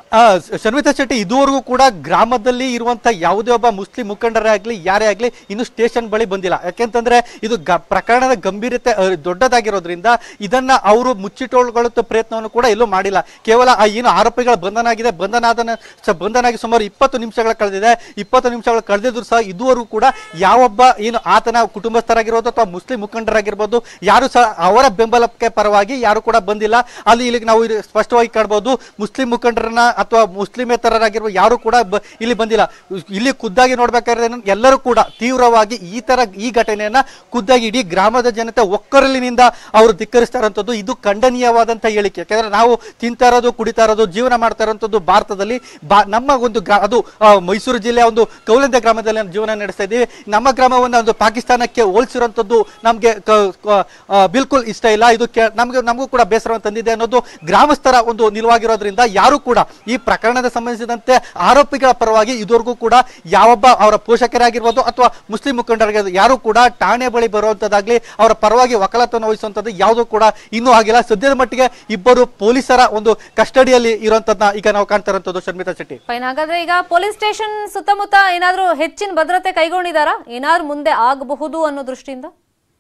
S2: ಆ, ಶ- ಶರ್ಮಿತಾ ಶೆಟ್ಟಿ ಇದುವರೆಗೂ ಕೂಡ ಗ್ರಾಮದಲ್ಲಿ ಇರುವಂತ ಯಾವುದೇ ಒಬ್ಬ ಮುಸ್ಲಿಂ ಮುಖಂಡರೇ ಆಗ್ಲಿ ಯಾರೇ ಆಗ್ಲಿ ಇನ್ನು ಸ್ಟೇಷನ್ ಬಳಿ ಬಂದಿಲ್ಲ ಯಾಕೆಂತಂದ್ರೆ ಇದು ಗ- ಪ್ರಕರಣದ ಗಂಭೀರತೆ ಆ, ದೊಡ್ಡದಾಗಿರೋದ್ರಿಂದ ಇದನ್ನ ಅವರು ಮುಚ್ಚಿಟ್ಟುಕೊಳ್ಳುವ ಪ್ರಯತ್ನವನ್ನು ಕೂಡ ಎಲ್ಲೂ ಮಾಡಿಲ್ಲ ಕೇವಲ ಆ ಏನು ಆರೋಪಿಗಳ ಬಂಧನ ಆಗಿದೆ ಬಂಧನ ಆದ ನ- ಸ- ಬಂಧನ ಆಗಿ ಸುಮಾರು ಇಪ್ಪತ್ತು ನಿಮಿಷಗಳ ಕಳೆದಿದೆ ಇಪ್ಪತ್ತು ನಿಮಿಷಗಳು ಕಳೆದಿದ್ರು ಸಹ ಇದುವರೆಗೂ ಕೂಡ ಯಾವೊಬ್ಬ ಏನು ಆತನ ಕುಟುಂಬಸ್ಥರಾಗಿರ್ಬೋದು ಅಥವಾ ಮುಸ್ಲಿಂ ಮುಖಂಡರಾಗಿರ್ಬೋದು ಯಾರು ಸಹ ಅವರ ಬೆಂಬಲಕ್ಕೆ ಪರವಾಗಿ ಯಾರು ಕೂಡ ಬಂದಿಲ್ಲ ಅಲ್ಲಿ ಇಲ್ಲಿಗೆ ನಾವು ಇಲ್ಲಿ ಸ್ಪಷ್ಟವಾಗಿ ಕಾಣ್ಬೋದು ಮುಸ್ಲಿಂ ಮುಖಂಡರನ್ನ ಅಥವಾ ಮುಸ್ಲಿಮೇತರರಾಗಿರುವ ಯಾರು ಕೂಡ ಬ- ಇಲ್ಲಿ ಬಂದಿಲ್ಲ ಇಲ್ಲಿ ಖುದ್ದಾಗಿ ನೋಡ್ಬೇಕಾದ್ರೆ ಏನು, ಎಲ್ಲರೂ ಕೂಡ ತೀವ್ರವಾಗಿ ಈ ತರ ಈ ಘಟನೆಯನ್ನ ಖುದ್ದಾಗಿ ಇಡೀ ಗ್ರಾಮದ ಜನತೆ ಒಕ್ಕರಲಿನಿಂದ ಅವರು ಧಿಕ್ಕರಿಸ್ತಾ ಇರೋಂಥದ್ದು ಇದು ಖಂಡನೀಯವಾದಂತ ಹೇಳಿಕೆ ಯಾಕಂದ್ರೆ ನಾವು ತಿಂತಾ ಇರೋದು ಕುಡಿತಾ ಇರೋದು ಜೀವನ ಮಾಡ್ತಾ ಇರೋಂಥದ್ದು ಭಾರತದಲ್ಲಿ ಬಾ ನಮ್ಮ ಒಂದು ಗ್ರಾ ಅದು ಆ, ಮೈಸೂರು ಜಿಲ್ಲೆಯ ಒಂದು ಕೌಲಂದೆ ಗ್ರಾಮದಲ್ಲಿ ನಾವು ಜೀವನ ನಡೆಸ್ತಾ ಇದ್ದೀವಿ ನಮ್ಮ ಗ್ರಾಮವನ್ನು ಒಂದು ಪಾಕಿಸ್ತಾನಕ್ಕೆ ಹೋಲಿಸಿರುವಂಥದ್ದು ನಮಗೆ ಬಿಲ್ಕುಲ್ ಇಷ್ಟ ಇಲ್ಲ ಇದು ಕೆ- ನಮ್ಗೆ ನಮಗೂ ಕೂಡ ಬೇಸರವನ್ನು ತಂದಿದೆ ಅನ್ನೋದು ಗ್ರಾಮಸ್ಥರ ಒಂದು ನಿಲುವಾಗಿರೋದ್ರಿಂದ ಯಾರು ಕೂಡ ಈ ಪ್ರಕರಣದ ಸಂಬಂಧಿಸಿದಂತೆ ಆರೋಪಿಗಳ ಪರವಾಗಿ ಇದುವರೆಗೂ ಕೂಡ ಯಾವೊಬ್ಬ ಅವರ ಪೋಷಕರಾಗಿರ್ಬೋದು ಅಥವಾ ಮುಸ್ಲಿಂ ಮುಖಂಡರಾಗಿರ್ಬೋದು ಯಾರು ಕೂಡ ಠಾಣೆ ಬಳಿ ಬರುವಂತದ್ದಾಗ್ಲಿ ಅವರ ಪರವಾಗಿ ವಕಾಲತ್ತನ್ನು ವಹಿಸುವಂಥದ್ದು ಯಾವುದೂ ಕೂಡ ಇನ್ನೂ ಆಗಿಲ್ಲ ಸದ್ಯದ ಮಟ್ಟಿಗೆ ಇಬ್ಬರು ಪೊಲೀಸರ ಒಂದು ಕಸ್ಟಡಿಯಲ್ಲಿ ಇರುವಂತದ್ದನ್ನ ಈಗ ನಾವು ಕಾಣ್ತಾ ಇರುವಂತದ್ದು ಶರ್ಮಿತಾ ಶೆಟ್ಟಿ
S1: ಫೈನ್ ಹಾಗಾದ್ರೆ ಈಗ ಪೊಲೀಸ್ ಸ್ಟೇಷನ್ ಸುತ್ತಮುತ್ತ ಏನಾದ್ರೂ ಹೆಚ್ಚಿನ ಭದ್ರತೆ ಕೈಗೊಂಡಿದಾರಾ ಏನಾದ್ರೂ ಮುಂದೆ ಆಗಬಹುದು ಅನ್ನೋ ದೃಷ್ಟಿಯಿಂದ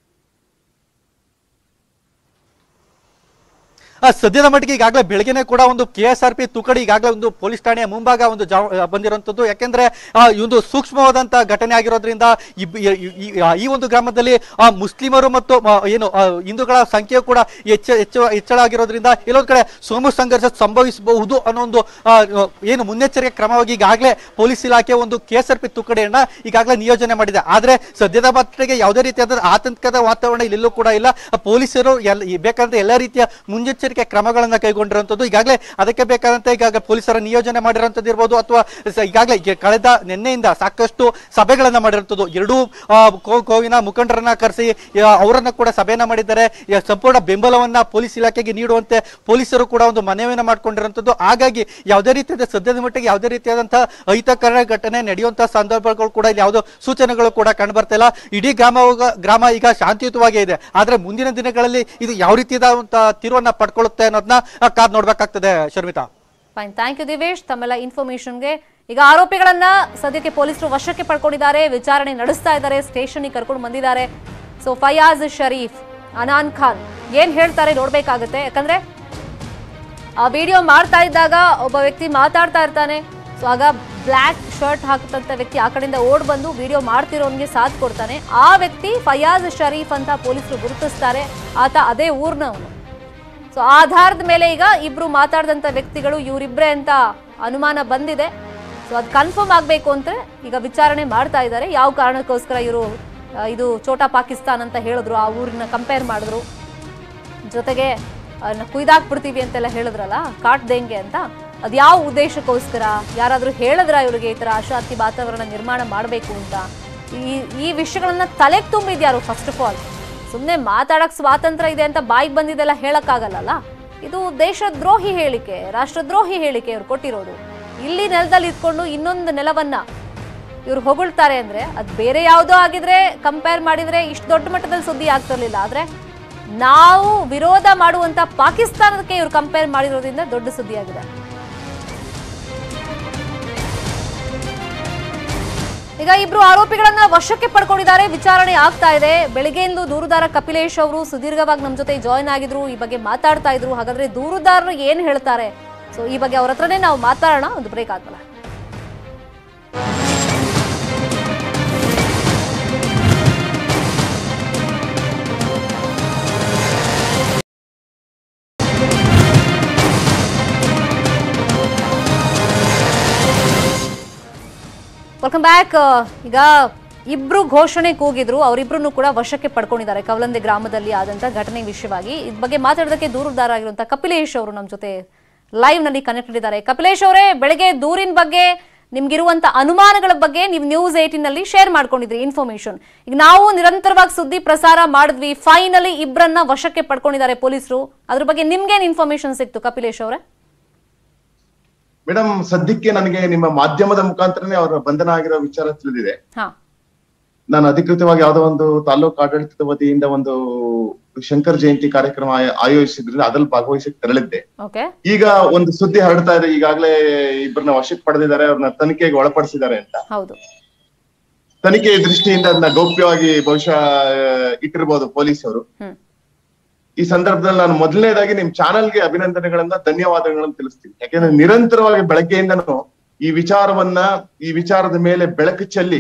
S2: ಆ, ಸದ್ಯದ ಮಟ್ಟಿಗೆ ಈಗಾಗಲೇ ಬೆಳಗ್ಗೆನೆ ಕೂಡ ಒಂದು ಕೆ ಎಸ್ ಆರ್ ಪಿ ತುಕಡಿ ಈಗಾಗಲೇ ಒಂದು ಪೊಲೀಸ್ ಠಾಣೆಯ ಮುಂಭಾಗ ಒಂದು ಜಾವ ಆ, ಬಂದಿರುವಂತದ್ದು ಯಾಕೆಂದ್ರೆ ಆ, ಈ ಒಂದು ಸೂಕ್ಷ್ಮವಾದಂತ ಘಟನೆ ಆಗಿರೋದ್ರಿಂದ ಇಬ್- ಈ- ಈ- ಈ- ಈ ಒಂದು ಗ್ರಾಮದಲ್ಲಿ ಆ, ಮುಸ್ಲಿಮರು ಮತ್ತು ಆ, ಏನು ಆ, ಹಿಂದೂಗಳ ಸಂಖ್ಯೆ ಕೂಡ ಹೆಚ್ಚ ಹೆಚ್ಚು ಹೆಚ್ಚಳ ಆಗಿರೋದ್ರಿಂದ ಎಲ್ಲೊಂದ್ ಕಡೆ ಸೋಮು ಸಂಘರ್ಷ ಸಂಭವಿಸಬಹುದು ಅನ್ನೋ ಒಂದು ಆ, ಏನು ಮುನ್ನೆಚ್ಚರಿಕೆ ಕ್ರಮವಾಗಿ ಈಗಾಗಲೇ ಪೊಲೀಸ್ ಇಲಾಖೆ ಒಂದು ಕೆ ಎಸ್ ಆರ್ ಪಿ ತುಕಡಿಯನ್ನ ಈಗಾಗಲೇ ನಿಯೋಜನೆ ಮಾಡಿದೆ ಆದ್ರೆ ಸದ್ಯದ ಮಟ್ಟಿಗೆ ಯಾವುದೇ ರೀತಿಯಾದ ಆತಂಕದ ವಾತಾವರಣ ಇಲ್ಲೆಲ್ಲೂ ಕೂಡ ಇಲ್ಲ ಆ, ಪೊಲೀಸರು ಎಲ್ಲ ಈ ಬೇಕಾದಂತ ಎಲ್ಲ ರೀತಿಯ ಮುನ್ನೆಚ್ಚರಿಕೆ ಕ್ರಮಗಳನ್ನ ಕೈಗೊಂಡಿರುವಂತದ್ದು ಈಗಾಗಲೇ ಅದಕ್ಕೆ ಬೇಕಾದಂತೆ ಈಗಾಗಲೇ ಪೊಲೀಸರ ನಿಯೋಜನೆ ಮಾಡಿರುವಂತದ್ದು ಇರ್ಬೋದು ಅಥವಾ ಸ- ಈಗಾಗಲೇ ಈಗ ಕಳೆದ ನಿನ್ನೆಯಿಂದ ಸಾಕಷ್ಟು ಸಭೆಗಳನ್ನ ಮಾಡಿರುವಂತದ್ದು ಎರಡೂ ಆ, ಕೋ- ಕೋವಿನ ಮುಖಂಡರನ್ನ ಕರೆಸಿ ಅವರನ್ನ ಕೂಡ ಸಭೆಯನ್ನ ಮಾಡಿದ್ದಾರೆ ಈ ಸಂಪೂರ್ಣ ಬೆಂಬಲವನ್ನ ಪೊಲೀಸ್ ಇಲಾಖೆಗೆ ನೀಡುವಂತೆ ಪೊಲೀಸರು ಕೂಡ ಒಂದು ಮನವಿಯನ್ನ ಮಾಡ್ಕೊಂಡಿರುವಂತದ್ದು ಹಾಗಾಗಿ ಯಾವುದೇ ರೀತಿಯಾದ ಸದ್ಯದ ಮಟ್ಟಿಗೆ ಯಾವುದೇ ರೀತಿಯಾದಂತಹ ಅಹಿತಕರ ಘಟನೆ ನಡೆಯುವಂತಹ ಸಂದರ್ಭಗಳು ಕೂಡ ಇಲ್ಲಿ ಯಾವುದೋ ಸೂಚನೆಗಳು ಕೂಡ ಕಂಡು ಬರ್ತಾ ಇಲ್ಲ ಇಡೀ ಗ್ರಾಮ ಗ್ರಾಮ ಈಗ ಶಾಂತಿಯುತವಾಗೇ ಇದೆ ಆದ್ರೆ ಮುಂದಿನ ದಿನಗಳಲ್ಲಿ ಇದು ಯಾವ ರೀತಿಯಾದಂತಹ ತಿರುವನ್ನ ಪಡ್ಕೊಳ್ಳುತ್ತೆ ಅನ್ನೋದನ್ನ ಆ, ಕಾದ್ ನೋಡ್ಬೇಕಾಗ್ತದೆ Sharmita
S1: fine thank you Divesh ತಮ್ಮೆಲ್ಲ ಇನ್ಫಾರ್ಮೇಶನ್ಗೆ ಈಗ ಆರೋಪಿಗಳನ್ನ ಸದ್ಯಕ್ಕೆ ಪೊಲೀಸರು ವಶಕ್ಕೆ ಪಡ್ಕೊಂಡಿದ್ದಾರೆ ವಿಚಾರಣೆ ನಡೆಸ್ತಾ ಇದ್ದಾರೆ ಸ್ಟೇಷನ್ಗೆ ಕರ್ಕೊಂಡು ಬಂದಿದ್ದಾರೆ ಸೊ ಫಯಾಜ್ ಶರೀಫ್ ಅನಾನ್ ಖಾನ್ ಏನ್ ಹೇಳ್ತಾರೆ ನೋಡ್ಬೇಕಾಗತ್ತೆ ಯಾಕಂದ್ರೆ ಆ ವಿಡಿಯೋ ಮಾಡ್ತಾ ಇದ್ದಾಗ ಒಬ್ಬ ವ್ಯಕ್ತಿ ಮಾತಾಡ್ತಾ ಇರ್ತಾನೆ ಸೊ ಆಗ ಬ್ಲ್ಯಾಕ್ ಶರ್ಟ್ ಹಾಕತಂತ ವ್ಯಕ್ತಿ ಆ ಕಡೆಯಿಂದ ಓಡ್ ಬಂದು ವಿಡಿಯೋ ಮಾಡ್ತಿರೋನ್ಗೆ ಸಾಥ್ ಕೊಡ್ತಾನೆ ಆ ವ್ಯಕ್ತಿ ಫಯಾಜ್ ಶರೀಫ್ ಅಂತ ಪೊಲೀಸರು ಗುರುತಿಸ್ತಾರೆ ಆತ ಅದೇ ಊರ್ನವನು ಸೊ ಆಧಾರದ ಮೇಲೆ ಈಗ ಇಬ್ರು ಮಾತಾಡಿದಂಥ ವ್ಯಕ್ತಿಗಳು ಇವರಿಬ್ರೇ ಅಂತ ಅನುಮಾನ ಬಂದಿದೆ ಸೊ ಅದು ಕನ್ಫರ್ಮ್ ಆಗಬೇಕು ಅಂತ ಈಗ ವಿಚಾರಣೆ ಮಾಡ್ತಾ ಇದ್ದಾರೆ ಯಾವ ಕಾರಣಕ್ಕೋಸ್ಕರ ಇವರು ಇದು ಚೋಟಾ ಪಾಕಿಸ್ತಾನ್ ಅಂತ ಹೇಳಿದ್ರು ಆ ಊರಿನ ಕಂಪೇರ್ ಮಾಡಿದ್ರು ಜೊತೆಗೆ ಅದನ್ನ ಕುಯ್ದಾಕ್ಬಿಡ್ತೀವಿ ಅಂತೆಲ್ಲ ಹೇಳಿದ್ರಲ್ಲ ಕಾಟ್ದಂಗೆ ಅಂತ ಅದು ಯಾವ ಉದ್ದೇಶಕ್ಕೋಸ್ಕರ ಯಾರಾದರೂ ಹೇಳಿದ್ರ ಇವ್ರಿಗೆ ಈ ಥರ ಅಶಾಂತಿ ವಾತಾವರಣ ನಿರ್ಮಾಣ ಮಾಡಬೇಕು ಅಂತ ಈ ಈ ವಿಷಯಗಳನ್ನ ತಲೆಗೆ ತುಂಬಿದ್ಯಾರು ಫಸ್ಟ್ ಆಫ್ ಆಲ್ ಸುಮ್ಮನೆ ಮಾತಾಡಕ್ ಸ್ವಾತಂತ್ರ್ಯ ಇದೆ ಅಂತ ಬಾಯಿಗೆ ಬಂದಿದ್ದೆಲ್ಲ ಹೇಳಕ್ಕಾಗಲ್ಲಲ್ಲ ಇದು ದೇಶದ್ರೋಹಿ ಹೇಳಿಕೆ ರಾಷ್ಟ್ರದ್ರೋಹಿ ಹೇಳಿಕೆ ಇವ್ರು ಕೊಟ್ಟಿರೋದು ಇಲ್ಲಿ ನೆಲದಲ್ಲಿ ಇದ್ಕೊಂಡು ಇನ್ನೊಂದು ನೆಲವನ್ನ ಇವ್ರು ಹೊಗಳ್ತಾರೆ ಅಂದ್ರೆ ಅದು ಬೇರೆ ಯಾವುದೋ ಆಗಿದ್ರೆ ಕಂಪೇರ್ ಮಾಡಿದ್ರೆ ಇಷ್ಟು ದೊಡ್ಡ ಮಟ್ಟದಲ್ಲಿ ಸುದ್ದಿ ಆಗ್ತಿರ್ಲಿಲ್ಲ ಆದ್ರೆ ನಾವು ವಿರೋಧ ಮಾಡುವಂತ ಪಾಕಿಸ್ತಾನಕ್ಕೆ ಇವ್ರು ಕಂಪೇರ್ ಮಾಡಿರೋದ್ರಿಂದ ದೊಡ್ಡ ಸುದ್ದಿ ಆಗಿದೆ ಈಗ ಇಬ್ರು ಆರೋಪಿಗಳನ್ನ ವಶಕ್ಕೆ ಪಡ್ಕೊಂಡಿದ್ದಾರೆ ವಿಚಾರಣೆ ಆಗ್ತಾ ಇದೆ ಬೆಳಗ್ಗೆಯಿಂದ ದೂರುದಾರ ಕಪಿಲೇಶ್ ಅವರು ಸುದೀರ್ಘವಾಗಿ ನಮ್ಮ ಜೊತೆ ಜಾಯ್ನ್ ಆಗಿದ್ರು ಈ ಬಗ್ಗೆ ಮಾತಾಡ್ತಾ ಇದ್ರು ಹಾಗಾದ್ರೆ ದೂರುದಾರರು ಏನ್ ಹೇಳ್ತಾರೆ ಸೊ ಈ ಬಗ್ಗೆ ಅವ್ರ ಹತ್ರನೇ ನಾವು ಮಾತಾಡೋಣ ಒಂದು ಬ್ರೇಕ್ ಆದ್ಮೇಲೆ ವೆಲ್ಕಮ್ ಬ್ಯಾಕ್ ಈಗ ಇಬ್ರು ಘೋಷಣೆ ಕೂಗಿದ್ರು ಅವರಿಬ್ರು ಕೂಡ ವಶಕ್ಕೆ ಪಡ್ಕೊಂಡಿದ್ದಾರೆ ಕವಲಂದೆ ಗ್ರಾಮದಲ್ಲಿ ಆದಂತ ಘಟನೆ ವಿಷಯವಾಗಿ ಇದ್ ಬಗ್ಗೆ ಮಾತಾಡೋದಕ್ಕೆ ದೂರುದಾರ ಆಗಿರುವಂತ ಕಪಿಲೇಶ್ ಅವರು ನಮ್ಮ ಜೊತೆ ಲೈವ್ ನಲ್ಲಿ ಕನೆಕ್ಟೆಡ್ ಇದ್ದಾರೆ ಕಪಿಲೇಶ್ ಅವರೇ ಬೆಳಗ್ಗೆ ದೂರಿನ ಬಗ್ಗೆ ನಿಮ್ಗಿರುವಂತ ಅನುಮಾನಗಳ ಬಗ್ಗೆ ನೀವು ನ್ಯೂಸ್ ಏಟಿನ್ ನಲ್ಲಿ ಶೇರ್ ಮಾಡ್ಕೊಂಡಿದ್ರಿ ಇನ್ಫಾರ್ಮೇಶನ್ ಈಗ ನಾವು ನಿರಂತರವಾಗಿ ಸುದ್ದಿ ಪ್ರಸಾರ ಮಾಡಿದ್ವಿ ಫೈನಲಿ ಇಬ್ರನ್ನ ವಶಕ್ಕೆ ಪಡ್ಕೊಂಡಿದ್ದಾರೆ ಪೊಲೀಸರು ಅದ್ರ ಬಗ್ಗೆ ನಿಮ್ಗೇನ್ ಇನ್ಫಾರ್ಮೇಶನ್ ಸಿಕ್ತು ಕಪಿಲೇಶ್ ಅವರೇ
S3: ಮೇಡಮ್ ಸದ್ಯಕ್ಕೆ ನನಗೆ ನಿಮ್ಮ ಮಾಧ್ಯಮದ ಮುಖಾಂತರನೇ ಅವರ ಬಂಧನ ಆಗಿರೋ ವಿಚಾರ ತಿಳಿದಿದೆ
S1: ಹಾ
S3: ನಾನು ಅಧಿಕೃತವಾಗಿ ಯಾವ್ದೋ ಒಂದು ತಾಲೂಕು ಆಡಳಿತದ ವತಿಯಿಂದ ಒಂದು ಶಂಕರ್ ಜಯಂತಿ ಕಾರ್ಯಕ್ರಮ ಆಯ- ಆಯೋಜಿಸಿದ್ರಿಂದ ಅದ್ರಲ್ಲಿ ಭಾಗವಹಿಸಕ್ಕೆ ತೆರಳಿದ್ದೆ
S1: ಓಕೆ
S3: ಈಗ ಒಂದು ಸುದ್ದಿ ಹರಡ್ತಾ ಇದೆ ಈಗಾಗಲೇ ಇಬ್ಬರನ್ನ ವಶಕ್ಕೆ ಪಡೆದಿದ್ದಾರೆ ಅವ್ರನ್ನ ತನಿಖೆಗೆ ಒಳಪಡಿಸಿದ್ದಾರೆ ಅಂತ
S1: ಹೌದು
S3: ತನಿಖೆ ದೃಷ್ಟಿಯಿಂದ ಅದನ್ನ ಗೌಪ್ಯವಾಗಿ ಬಹುಶಃ ಆ, ಇಟ್ಟಿರ್ಬೋದು ಪೊಲೀಸರು
S1: ಹ್ಮ್
S3: ಈ ಸಂದರ್ಭದಲ್ಲಿ ನಾನು ಮೊದಲನೇದಾಗಿ ನಿಮ್ ಚಾನೆಲ್ಗೆ ಅಭಿನಂದನೆಗಳನ್ನ ಧನ್ಯವಾದಗಳನ್ನ ತಿಳಿಸ್ತೀನಿ ಯಾಕೆಂದ್ರೆ ನಿರಂತರವಾಗಿ ಬೆಳಗ್ಗೆಯಿಂದನೂ ಈ ವಿಚಾರವನ್ನ ಈ ವಿಚಾರದ ಮೇಲೆ ಬೆಳಕು ಚೆಲ್ಲಿ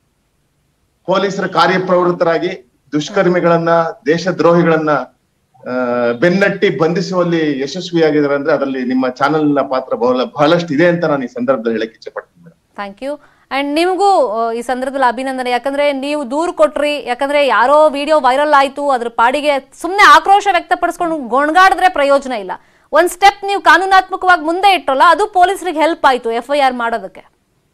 S3: ಪೊಲೀಸರ ಕಾರ್ಯಪ್ರವೃತ್ತರಾಗಿ ದುಷ್ಕರ್ಮಿಗಳನ್ನ ದೇಶದ್ರೋಹಿಗಳನ್ನ ಆ, ಬೆನ್ನಟ್ಟಿ ಬಂಧಿಸುವಲ್ಲಿ ಯಶಸ್ವಿಯಾಗಿದ್ದಾರೆ ಅಂದ್ರೆ ಅದರಲ್ಲಿ ನಿಮ್ಮ ಚಾನೆಲ್ ನ ಪಾತ್ರ ಬಹಳ ಬಹಳಷ್ಟು ಇದೆ ಅಂತ ನಾನು ಈ ಸಂದರ್ಭದಲ್ಲಿ ಹೇಳಕ್ ಇಚ್ಛೆ ಪಡ್ತೀನಿ ಮೇಡಮ್
S1: ಥ್ಯಾಂಕ್ ಯು ಅಂಡ್ ನಿಮಗೂ ಈ ಸಂದರ್ಭದಲ್ಲಿ ಅಭಿನಂದನೆ ಯಾಕಂದ್ರೆ ನೀವು ದೂರು ಕೊಟ್ರಿ ಯಾಕಂದ್ರೆ ಯಾರೋ ವಿಡಿಯೋ ವೈರಲ್ ಆಯ್ತು ಅದ್ರ ಪಾಡಿಗೆ ಸುಮ್ಮನೆ ಆಕ್ರೋಶ ವ್ಯಕ್ತಪಡಿಸ್ಕೊಂಡು ಗೊಣಗಾಡಿದ್ರೆ ಪ್ರಯೋಜನ ಇಲ್ಲ ಒಂದ್ ಸ್ಟೆಪ್ ನೀವು ಕಾನೂನಾತ್ಮಕವಾಗಿ ಮುಂದೆ ಇಟ್ಟರಲ್ಲ ಅದು ಪೊಲೀಸರಿಗೆ ಹೆಲ್ಪ್ ಆಯ್ತು ಎಫ್ ಐ ಆರ್ ಮಾಡೋದಕ್ಕೆ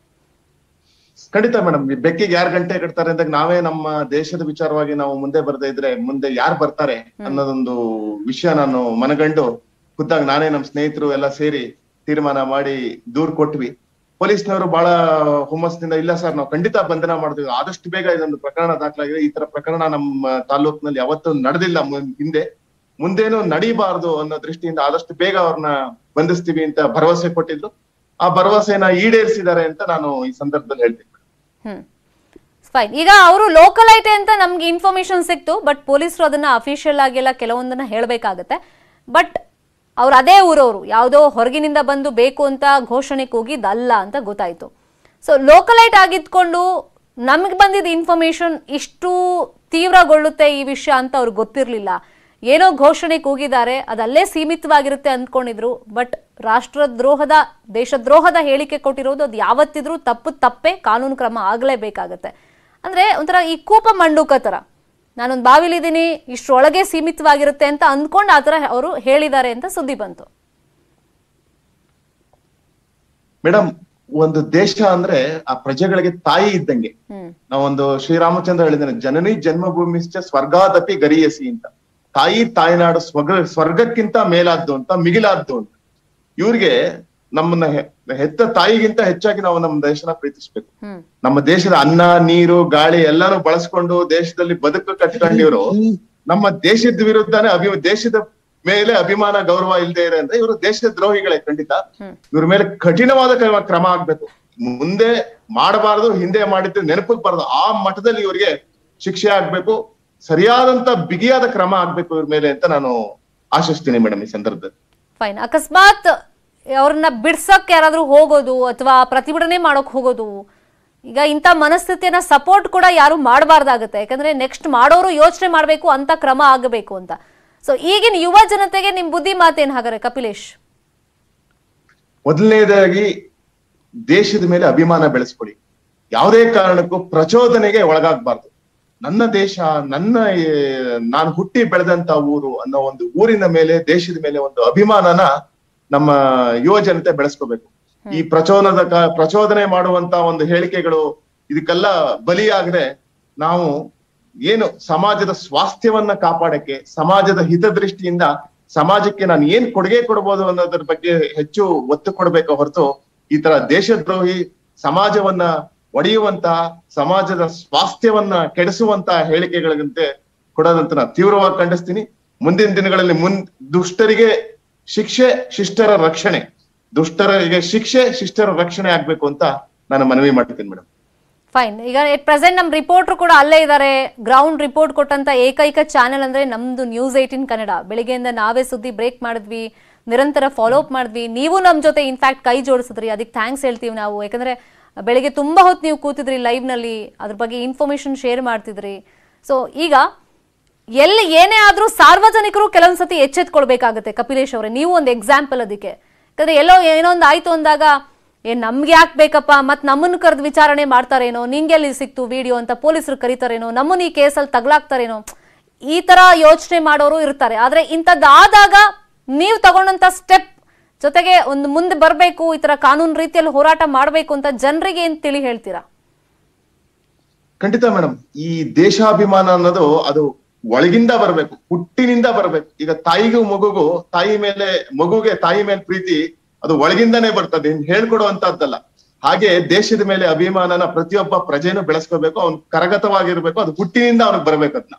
S3: ಖಂಡಿತ ಮೇಡಮ್ ಬೆಕ್ಕಿಗೆ ಯಾರ್ ಗಂಟೆ ಕಟ್ತಾರೆ ಅಂದಾಗ ನಾವೇ ನಮ್ಮ ದೇಶದ ವಿಚಾರವಾಗಿ ನಾವು ಮುಂದೆ ಬರ್ದೇ ಇದ್ರೆ ಮುಂದೆ ಯಾರು ಬರ್ತಾರೆ ಅನ್ನೋದೊಂದು ವಿಷಯ ನಾನು ಮನಗಂಡು ಖುದ್ದಾಗಿ ನಾನೇ ನಮ್ಮ ಸ್ನೇಹಿತರು ಎಲ್ಲ ಸೇರಿ ತೀರ್ಮಾನ ಮಾಡಿ ದೂರ್ ಕೊಟ್ವಿ ಪೊಲೀಸ್ನವರು ಬಹಳ ಹುಮ್ಮಸ್ಸಿನಿಂದ ಇಲ್ಲ ಸರ್ ನಾವು ಖಂಡಿತ ಬಂಧನ ಮಾಡ್ತೀವಿ ಆದಷ್ಟು ಬೇಗ ಇದೊಂದು ಪ್ರಕರಣ ದಾಖಲಾಗಿದೆ ಈ ತರ ಪ್ರಕರಣ ನಮ್ಮ ತಾಲೂಕಿನಲ್ಲಿ ಯಾವತ್ತೂ ನಡೆದಿಲ್ಲ ಮುನ್- ಹಿಂದೆ ಮುಂದೇನು ನಡೀಬಾರ್ದು ಅನ್ನೋ ದೃಷ್ಟಿಯಿಂದ ಆದಷ್ಟು ಬೇಗ ಅವ್ರನ್ನ ಬಂಧಿಸ್ತೀವಿ ಅಂತ ಭರವಸೆ ಕೊಟ್ಟಿದ್ರು ಆ ಭರವಸೆನ ಈಡೇರಿಸಿದ್ದಾರೆ ಅಂತ ನಾನು ಈ ಸಂದರ್ಭದಲ್ಲಿ ಹೇಳ್ತೀನಿ
S1: ಹ್ಮ್ ಫೈನ್ ಈಗ ಅವರು ಲೋಕಲ್ ಐಟೆ ಅಂತ ನಮ್ಗೆ ಇನ್ಫಾರ್ಮೇಶನ್ ಸಿಕ್ತು ಬಟ್ ಪೊಲೀಸರು ಅದನ್ನ ಅಫಿಷಿಯಲ್ ಆಗಿಲ್ಲ ಕೆಲವೊಂದನ್ನ ಹೇಳಬೇಕಾಗತ್ತೆ ಬಟ್ ಅವ್ರು ಅದೇ ಊರವರು ಯಾವುದೋ ಹೊರಗಿನಿಂದ ಬಂದು ಬೇಕು ಅಂತ ಘೋಷಣೆ ಕೂಗಿದ್ದಲ್ಲ ಅಂತ ಗೊತ್ತಾಯ್ತು ಸೊ ಲೋಕಲೈಟ್ ಆಗಿದ್ಕೊಂಡು ನಮಗೆ ಬಂದಿದ್ದ ಇನ್ಫಾರ್ಮೇಶನ್ ಇಷ್ಟು ತೀವ್ರಗೊಳ್ಳುತ್ತೆ ಈ ವಿಷಯ ಅಂತ ಅವ್ರಿಗೆ ಗೊತ್ತಿರಲಿಲ್ಲ ಏನೋ ಘೋಷಣೆ ಕೂಗಿದ್ದಾರೆ ಅದಲ್ಲೇ ಸೀಮಿತವಾಗಿರುತ್ತೆ ಅಂದ್ಕೊಂಡಿದ್ರು ಬಟ್ ರಾಷ್ಟ್ರದ್ರೋಹದ ದೇಶದ್ರೋಹದ ಹೇಳಿಕೆ ಕೊಟ್ಟಿರೋದು ಅದು ಯಾವತ್ತಿದ್ರೂ ತಪ್ಪು ತಪ್ಪೇ ಕಾನೂನು ಕ್ರಮ ಆಗಲೇಬೇಕಾಗತ್ತೆ ಅಂದ್ರೆ ಒಂಥರ ಈ ಕೂಪ ಮಂಡೂಕ ಥರ ನಾನೊಂದು ಬಾವಿಲಿದ್ದೀನಿ ಇಷ್ಟರೊಳಗೆ ಸೀಮಿತವಾಗಿರುತ್ತೆ ಅಂತ ಅಂದ್ಕೊಂಡು ಆ ಥರ ಅವರು ಹೇಳಿದ್ದಾರೆ ಅಂತ ಸುದ್ದಿ ಬಂತು
S3: ಮೇಡಮ್ ಒಂದು ದೇಶ ಅಂದ್ರೆ ಆ ಪ್ರಜೆಗಳಿಗೆ ತಾಯಿ ಇದ್ದಂಗೆ
S1: ಹ್ಮ್
S3: ನಾವೊಂದು ಶ್ರೀರಾಮಚಂದ್ರ ಹೇಳಿದ್ದಾನೆ ಜನನಿ ಜನ್ಮಭೂಮಿಶ್ಚ ಸ್ವರ್ಗಾದಪಿ ಗರಿಯಸಿ ಅಂತ ತಾಯಿ ತಾಯ್ನಾಡು ಸ್ವರ್ಗ ಸ್ವರ್ಗಕ್ಕಿಂತ ಮೇಲಾದ್ದು ಅಂತ ಮಿಗಿಲಾದ್ದು ಅಂತ ಇವ್ರಿಗೆ ನಮ್ಮನ್ನ ಹೆ- ಹೆತ್ತ ತಾಯಿಗಿಂತ ಹೆಚ್ಚಾಗಿ ನಾವು ನಮ್ಮ ದೇಶನ ಪ್ರೀತಿಸ್ಬೇಕು
S1: ಹ್ಮ್
S3: ನಮ್ಮ ದೇಶದ ಅನ್ನ ನೀರು ಗಾಳಿ ಎಲ್ಲಾನು ಬಳಸ್ಕೊಂಡು ದೇಶದಲ್ಲಿ ಬದುಕು ಕಟ್ಕೊಂಡಿವ್ರು ನಮ್ಮ ದೇಶದ ವಿರುದ್ಧನೇ ಅಭಿ ದೇಶದ ಮೇಲೆ ಅಭಿಮಾನ ಗೌರವ ಇಲ್ಲದೆ ಇದೆ ಅಂದ್ರೆ ಇವರು ದೇಶದ ದ್ರೋಹಿಗಳೇ ಖಂಡಿತ
S1: ಹ್ಮ್.
S3: ಇವ್ರ ಮೇಲೆ ಕಠಿಣವಾದ ಕ್ರಮ ಕ್ರಮ ಆಗ್ಬೇಕು ಮುಂದೆ ಮಾಡಬಾರದು ಹಿಂದೆ ಮಾಡಿದ್ದು ನೆನಪಿಗೆ ಬಾರದು ಆ ಮಟ್ಟದಲ್ಲಿ ಇವರಿಗೆ ಶಿಕ್ಷೆ ಆಗ್ಬೇಕು ಸರಿಯಾದಂತ ಬಿಗಿಯಾದ ಕ್ರಮ ಆಗ್ಬೇಕು ಇವ್ರ ಮೇಲೆ ಅಂತ ನಾನು ಆಶಿಸ್ತೀನಿ ಮೇಡಮ್ ಈ ಸಂದರ್ಭದಲ್ಲಿ
S1: ಫೈನ್ ಅಕಸ್ಮಾತ್ ಅವ್ರನ್ನ ಬಿಡ್ಸಕ್ ಯಾರಾದ್ರೂ ಹೋಗೋದು ಅಥವಾ ಪ್ರತಿಭಟನೆ ಮಾಡೋಕ್ ಹೋಗೋದು ಈಗ ಇಂಥ ಮನಸ್ಥಿತಿಯನ್ನ ಸಪೋರ್ಟ್ ಕೂಡ ಯಾರು ಮಾಡಬಾರ್ದಾಗತ್ತೆ ಯಾಕಂದ್ರೆ ನೆಕ್ಸ್ಟ್ ಮಾಡೋರು ಯೋಚನೆ ಮಾಡಬೇಕು ಅಂತ ಕ್ರಮ ಆಗಬೇಕು ಅಂತ ಸೊ ಈಗಿನ ಯುವ ಜನತೆಗೆ ನಿಮ್ ಬುದ್ಧಿ ಮಾತೇನ್ ಹಾಗಾದ್ರೆ ಕಪಿಲೇಶ್
S3: ಮೊದಲನೇದಾಗಿ ದೇಶದ ಮೇಲೆ ಅಭಿಮಾನ ಬೆಳೆಸ್ಕೊಳ್ಳಿ ಯಾವುದೇ ಕಾರಣಕ್ಕೂ ಪ್ರಚೋದನೆಗೆ ಒಳಗಾಗಬಾರ್ದು ನನ್ನ ದೇಶ ನನ್ನ ಏ, ನಾನು ಹುಟ್ಟಿ ಬೆಳೆದಂತ ಊರು ಅನ್ನೋ ಒಂದು ಊರಿನ ಮೇಲೆ ದೇಶದ ಮೇಲೆ ಒಂದು ಅಭಿಮಾನನ ನಮ್ಮ ಯುವ ಜನತೆ ಬೆಳೆಸ್ಕೋಬೇಕು ಈ ಪ್ರಚೋದನದ ಕ- ಪ್ರಚೋದನೆ ಮಾಡುವಂತ ಒಂದು ಹೇಳಿಕೆಗಳು ಇದಕ್ಕೆಲ್ಲ ಬಲಿಯಾಗದೆ ನಾವು ಏನು ಸಮಾಜದ ಸ್ವಾಸ್ಥ್ಯವನ್ನ ಕಾಪಾಡಕ್ಕೆ ಸಮಾಜದ ಹಿತದೃಷ್ಟಿಯಿಂದ ಸಮಾಜಕ್ಕೆ ನಾನು ಏನ್ ಕೊಡುಗೆ ಕೊಡ್ಬೋದು ಅನ್ನೋದ್ರ ಬಗ್ಗೆ ಹೆಚ್ಚು ಒತ್ತು ಕೊಡ್ಬೇಕು ಹೊರತು ಈ ತರ ದೇಶದ್ರೋಹಿ ಸಮಾಜವನ್ನ ಒಡೆಯುವಂತ ಸಮಾಜದ ಸ್ವಾಸ್ಥ್ಯವನ್ನ ಕೆಡಿಸುವಂತ ಹೇಳಿಕೆಗಳಿಗಂತೆ ಕೊಡೋದಂತ ನಾನು ತೀವ್ರವಾಗಿ ಖಂಡಿಸ್ತೀನಿ ಮುಂದಿನ ದಿನಗಳಲ್ಲಿ ಮುನ್ ದುಷ್ಟರಿಗೆ ಶಿಕ್ಷೆ ಶಿಷ್ಟರ ರಕ್ಷಣೆ ದುಷ್ಟರಿಗೆ ಶಿಕ್ಷೆ ಶಿಷ್ಟರ ರಕ್ಷಣೆ ಆಗ್ಬೇಕು ಅಂತ ನಾನು ಮನವಿ ಮಾಡ್ತೀನಿ ಮೇಡಮ್
S1: ಫೈನ್ ಈಗ ಎಟ್ ಪ್ರೆಸೆಂಟ್ ನಮ್ ರಿಪೋರ್ಟರ್ ಕೂಡ ಅಲ್ಲೇ ಇದ್ದಾರೆ ಗ್ರೌಂಡ್ ರಿಪೋರ್ಟ್ ಕೊಟ್ಟಂತ ಏಕೈಕ ಚಾನೆಲ್ ಅಂದ್ರೆ ನಮ್ದು ನ್ಯೂಸ್ ಏಟಿನ್ ಕನ್ನಡ ಬೆಳಿಗ್ಗೆಯಿಂದ ನಾವೇ ಸುದ್ದಿ ಬ್ರೇಕ್ ಮಾಡಿದ್ವಿ ನಿರಂತರ ಫಾಲೋ ಅಪ್ ಮಾಡಿದ್ವಿ ನೀವು ನಮ್ ಜೊತೆ ಇನ್ಫ್ಯಾಕ್ಟ್ ಕೈ ಜೋಡಿಸಿದ್ರಿ ಅದಕ್ಕೆ ಥ್ಯಾಂಕ್ಸ್ ಹೇಳ್ತೀವಿ ನಾವು ಯಾಕಂದ್ರೆ ಬೆಳಿಗ್ಗೆ ತುಂಬಾ ಹೊತ್ತು ನೀವು ಕೂತಿದ್ರಿ ಲೈವ್ ನಲ್ಲಿ ಅದ್ರ ಬಗ್ಗೆ ಇನ್ಫಾರ್ಮೇಶನ್ ಶೇರ್ ಮಾಡ್ತಿದ್ರಿ ಸೊ ಈಗ ಎಲ್ಲಿ ಏನೇ ಆದ್ರೂ ಸಾರ್ವಜನಿಕರು ಕೆಲವೊಂದ್ಸತಿ ಎಚ್ಚೆತ್ಕೊಳ್ಬೇಕಾಗತ್ತೆ ಕಪಿಲೇಶ್ ಅವರೇ ನೀವು ಒಂದು ಎಕ್ಸಾಂಪಲ್ ಅದಕ್ಕೆ ಯಾಕಂದ್ರೆ ಎಲ್ಲೋ ಏನೋ ಒಂದು ಆಯ್ತು ಅಂದಾಗ ಏನ್ ನಮ್ಗೆ ಯಾಕೆ ಬೇಕಪ್ಪ ಮತ್ ನಮ್ಮನ್ನು ಕರೆದು ವಿಚಾರಣೆ ಮಾಡ್ತಾರೇನೋ ನಿಂಗೆಲ್ಲಿ ಸಿಕ್ತು ವಿಡಿಯೋ ಅಂತ ಪೊಲೀಸರು ಕರೀತಾರೇನೋ ನಮ್ಮನ್ನ ಈ ಕೇಸಲ್ಲಿ ತಗ್ಲಾಕ್ತಾರೇನೋ ಈ ತರ ಯೋಚನೆ ಮಾಡೋರು ಇರ್ತಾರೆ ಆದ್ರೆ ಇಂಥದ್ದಾದಾಗ ನೀವು ತಗೊಂಡಂತ ಸ್ಟೆಪ್ ಜೊತೆಗೆ ಒಂದು ಮುಂದೆ ಬರಬೇಕು ಈ ತರ ಕಾನೂನು ರೀತಿಯಲ್ಲಿ ಹೋರಾಟ ಮಾಡಬೇಕು ಅಂತ ಜನರಿಗೆ ಏನ್ ತಿಳಿ ಹೇಳ್ತೀರಾ
S3: ಖಂಡಿತ ಮೇಡಮ್ ಈ ದೇಶಾಭಿಮಾನ ಅನ್ನೋದು ಅದು ಒಳಗಿಂದ ಬರ್ಬೇಕು ಹುಟ್ಟಿನಿಂದ ಬರ್ಬೇಕು ಈಗ ತಾಯಿಗೂ ಮಗುಗೂ ತಾಯಿ ಮೇಲೆ ಮಗುಗೆ ತಾಯಿ ಮೇಲೆ ಪ್ರೀತಿ ಅದು ಒಳಗಿಂದಾನೇ ಬರ್ತದೆ ಇನ್ ಹೇಳ್ಕೊಡುವಂತದ್ದಲ್ಲ ಹಾಗೆ ದೇಶದ ಮೇಲೆ ಅಭಿಮಾನನ ಪ್ರತಿಯೊಬ್ಬ ಪ್ರಜೆನೂ ಬೆಳೆಸ್ಕೋಬೇಕು ಅವ್ನು ಕರಗತವಾಗಿರ್ಬೇಕು ಅದು ಹುಟ್ಟಿನಿಂದ ಅವ್ನಿಗೆ ಬರ್ಬೇಕು ಅದನ್ನ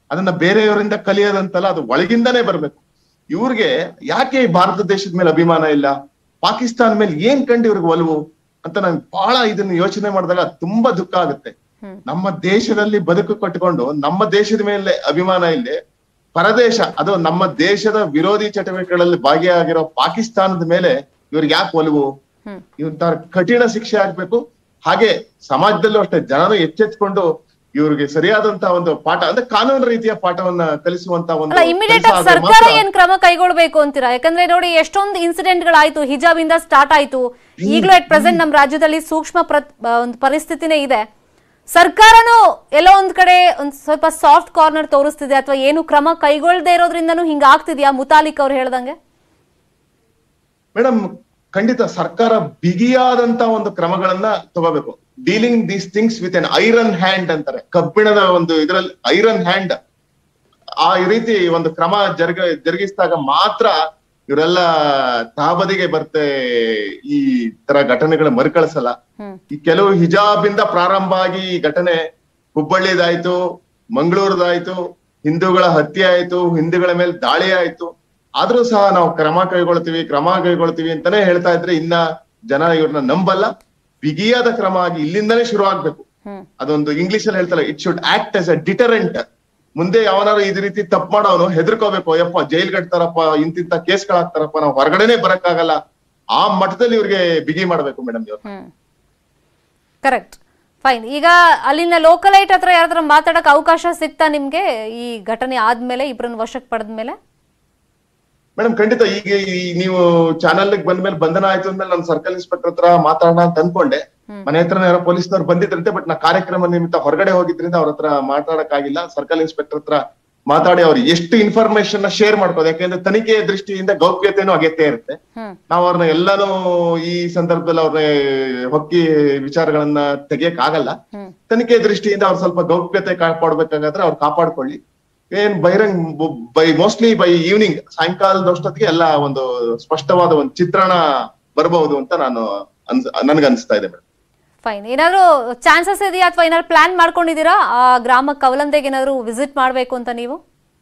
S3: ಅದನ್ನ ಬೇರೆಯವರಿಂದ ಕಲಿಯೋದಂತಲ್ಲ ಅದು ಒಳಗಿಂದಾನೇ ಬರ್ಬೇಕು ಇವ್ರಿಗೆ ಯಾಕೆ ಈ ಭಾರತ ದೇಶದ ಮೇಲೆ ಅಭಿಮಾನ ಇಲ್ಲ ಪಾಕಿಸ್ತಾನ ಮೇಲೆ ಏನ್ ಕಂಡು ಇವ್ರಿಗೆ ಒಲವು ಅಂತ ನಂಗೆ ಬಹಳ ಇದನ್ನ ಯೋಚನೆ ಮಾಡಿದಾಗ ತುಂಬಾ ದುಃಖ ಆಗುತ್ತೆ
S1: ಹ್ಮ್.
S3: ನಮ್ಮ ದೇಶದಲ್ಲಿ ಬದುಕು ಕಟ್ಟಿಕೊಂಡು ನಮ್ಮ ದೇಶದ ಮೇಲೆ ಅಭಿಮಾನ ಇಲ್ಲದೆ ಪರದೇಶ ಅದು ನಮ್ಮ ದೇಶದ ವಿರೋಧಿ ಚಟುವಟಿಕೆಗಳಲ್ಲಿ ಭಾಗಿಯಾಗಿರೋ ಪಾಕಿಸ್ತಾನದ ಮೇಲೆ ಇವ್ರಿಗೆ ಯಾಕೆ ಒಲವು
S1: ಹ್ಮ್
S3: ಇಂತ ಕಠಿಣ ಶಿಕ್ಷೆ ಆಗ್ಬೇಕು ಹಾಗೆ ಸಮಾಜದಲ್ಲೂ ಅಷ್ಟೇ ಜನರು ಎಚ್ಚೆತ್ಕೊಂಡು ಇವ್ರಿಗೆ ಸರಿಯಾದಂತ ಒಂದು ಪಾಠ ಅಂದ್ರೆ ಕಾನೂನು ರೀತಿಯ ಪಾಠವನ್ನ ಕಲಿಸುವಂತ ಒಂದು
S1: ಅಲ್ಲ ಇಮಿಡಿಯೇಟ್
S3: ಕೆಲ್ಸ
S1: ಆಗಿ
S3: ಆದ್ರೆ
S1: ಸರ್ಕಾರ
S3: ಮಾತ್ರ-
S1: ಏನ್ ಕ್ರಮ ಕೈಗೊಳ್ಬೇಕು ಅಂತೀರಾ ಯಾಕಂದ್ರೆ ನೋಡಿ ಎಷ್ಟೊಂದು ಇನ್ಸಿಡೆಂಟ್ ಗಳಾಯ್ತು ಹಿಜಾಬ್ ಇಂದ ಸ್ಟಾರ್ಟ್ ಆಯ್ತು ಈಗಲೂ ಅಟ್ ಪ್ರೆಸೆಂಟ್ ನಮ್ಮ ರಾಜ್ಯದಲ್ಲಿ ಸೂಕ್ಷ್ಮ ಪ್ರ- ಆ, ಒಂದು ಪರಿಸ್ಥಿತಿನೇ ಇದೆ ಸರ್ಕಾರನೂ ಎಲ್ಲೋ ಒಂದ್ ಕಡೆ ಒಂದ್ ಸ್ವಲ್ಪ ಸಾಫ್ಟ್ ಕಾರ್ನರ್ ತೋರಿಸ್ತಿದೆ ಅಥವಾ ಏನು ಕ್ರಮ ಕೈಗೊಳ್ಳದೆ ಇರೋದ್ರಿಂದನೂ ಹಿಂಗ ಆಗ್ತಿದ್ಯಾ ಮುತಾಲಿಕ್ ಅವ್ರು ಹೇಳ್ದಂಗೆ
S3: ಮೇಡಮ್ ಖಂಡಿತ ಸರ್ಕಾರ ಬಿಗಿಯಾದಂತ ಒಂದು ಕ್ರಮಗಳನ್ನ ತಗೋಬೇಕು dealing these things with an iron hand ಅಂತಾರೆ ಕಬ್ಬಿಣದ ಒಂದು ಇದರಲ್ಲಿ ಐರನ್ ಹ್ಯಾಂಡ್ ಆ ರೀತಿ ಒಂದು ಕ್ರಮ ಜರುಗ ಜರುಗಿಸಿದಾಗ ಮಾತ್ರ ಇವರೆಲ್ಲ ತಾಬದಿಗೆ ಬರ್ತೆ ಈ ತರ ಘಟನೆಗಳು ಮರುಕಳಿಸಲ್ಲ
S1: ಹ್ಮ್
S3: ಈ ಕೆಲವು ಹಿಜಾಬ್ ಇಂದ ಪ್ರಾರಂಭ ಆಗಿ ಈ ಘಟನೆ ಹುಬ್ಬಳ್ಳಿದಾಯ್ತು ಮಂಗಳೂರದಾಯ್ತು ಹಿಂದೂಗಳ ಹತ್ಯೆ ಆಯ್ತು ಹಿಂದೂಗಳ ಮೇಲೆ ದಾಳಿ ಆಯ್ತು ಆದ್ರೂ ಸಹ ನಾವು ಕ್ರಮ ಕೈಗೊಳ್ತೀವಿ ಕ್ರಮ ಕೈಗೊಳ್ತೀವಿ ಅಂತಾನೆ ಹೇಳ್ತಾ ಇದ್ರೆ ಇನ್ನ ಜನ ಇವ್ರನ್ನ ನಂಬಲ್ಲ ಬಿಗಿಯಾದ ಕ್ರಮ ಆಗಿ ಇಲ್ಲಿಂದನೇ ಶುರು ಆಗ್ಬೇಕು
S1: ಹ್ಮ್
S3: ಅದೊಂದು ಇಂಗ್ಲಿಷ್ ಅಲ್ಲಿ ಹೇಳ್ತಾರೆ it should act as a deterrent ಮುಂದೆ ಯಾವನಾರು ಇದ್ ರೀತಿ ತಪ್ಪು ಮಾಡೋನು ಹೆದರ್ಕೋಬೇಕು ಯಪ್ಪ ಜೈಲ್ ಕಟ್ತಾರಪ್ಪ ಇಂತಿಂತ ಕೇಸ್ಗಳಾಗ್ತಾರಪ್ಪ ನಾವು ಹೊರಗಡೆನೆ ಬರಕ್ಕಾಗಲ್ಲ ಆ ಮಟ್ಟದಲ್ಲಿ ಇವ್ರಿಗೆ ಬಿಗಿ ಮಾಡ್ಬೇಕು ಮೇಡಮ್ ಇವ್ರು
S1: ಹ್ಮ್ ಕರೆಕ್ಟ್ ಫೈನ್ ಈಗ ಅಲ್ಲಿನ ಲೋಕಲೈಟ್ ಹತ್ರ ಯಾರಾದ್ರೂ ಮಾತಾಡಕ್ ಅವಕಾಶ ಸಿಗ್ತಾ ನಿಮ್ಗೆ ಈ ಘಟನೆ ಆದ್ಮೇಲೆ ಇಬ್ಬರನ್ನ ವಶಕ್ಕೆ ಪಡೆದ್ಮೇಲೆ
S3: ಮೇಡಮ್ ಖಂಡಿತ ಈಗ ಈ ನೀವು ಚಾನಲ್ ಬಂದ್ಮೇಲೆ ಬಂಧನ ಆಯ್ತು ಅಂದ್ಮೇಲೆ ನಾನು ಸರ್ಕಲ್ ಇನ್ಸ್ಪೆಕ್ಟರ್ ಹತ್ರ ಮಾತಾಡೋಣ ಅಂತ ಅನ್ಕೊಂಡೆ
S1: ಹ್ಮ್.
S3: ಮನೆ ಹತ್ರ ಯಾರೋ ಪೊಲೀಸ್ನವ್ರು ಬಂದಿದ್ರಂತೆ ಬಟ್ ನಾ ಕಾರ್ಯಕ್ರಮ ನಿಮಿತ್ತ ಹೊರಗಡೆ ಹೋಗಿದ್ರಿಂದ ಅವ್ರ ಹತ್ರ ಮಾತಾಡಕ್ಕಾಗಿಲ್ಲ ಸರ್ಕಲ್ ಇನ್ಸ್ಪೆಕ್ಟರ್ ಹತ್ರ ಮಾತಾಡಿ ಅವ್ರು ಎಷ್ಟು ಇನ್ಫಾರ್ಮೇಶನ್ ನ ಶೇರ್ ಮಾಡ್ಕೋದು ಯಾಕೆಂದ್ರೆ ತನಿಖೆಯ ದೃಷ್ಟಿಯಿಂದ ಗೌಪ್ಯತೆನೂ ಅಗತ್ಯ ಇರುತ್ತೆ
S1: ಹ್ಮ್
S3: ನಾವ್ ಅವ್ರನ್ನ ಎಲ್ಲಾನು ಈ ಸಂದರ್ಭದಲ್ಲಿ ಅವ್ರನ್ನ ಹೊಕ್ಕಿ ವಿಚಾರಗಳನ್ನ ತೆಗಿಯಕ್ ಆಗಲ್ಲ
S1: ಹ್ಮ್
S3: ತನಿಖೆ ದೃಷ್ಟಿಯಿಂದ ಅವ್ರು ಸ್ವಲ್ಪ ಗೌಪ್ಯತೆ ಕಾಪಾಡ್ಬೇಕಾಗಾದ್ರೆ ಅವ್ರು ಕಾಪಾಡ್ಕೊಳ್ಳಿ ಏನ್ ಬಹಿರಂಗ್ ಬೈ ಮೋಸ್ಟ್ಲಿ ಬೈ ಈವ್ನಿಂಗ್ ಸಾಯಂಕಾಲದಷ್ಟೊತ್ತಿಗೆ ಎಲ್ಲ ಒಂದು ಸ್ಪಷ್ಟವಾದ ಒಂದು ಚಿತ್ರಣ ಬರಬಹುದು ಅಂತ ನಾನು ಅನ್ಸ್ ನನ್ಗೆ ಅನ್ಸ್ತಾ ಇದೆ ಮೇಡಮ್
S1: ಫೈನ್ ಏನಾದ್ರು ಚಾನ್ಸಸ್ ಇದೆಯಾ ಅಥವಾ ಏನಾದ್ರು ಪ್ಲಾನ್ ಮಾಡ್ಕೊಂಡಿದ್ದೀರಾ ಆ ಗ್ರಾಮ ಕವಲಂದೆಗೆ ಏನಾದ್ರು ವಿಸಿಟ್ ಮಾಡ್ಬೇಕು ಅಂತ ನೀವು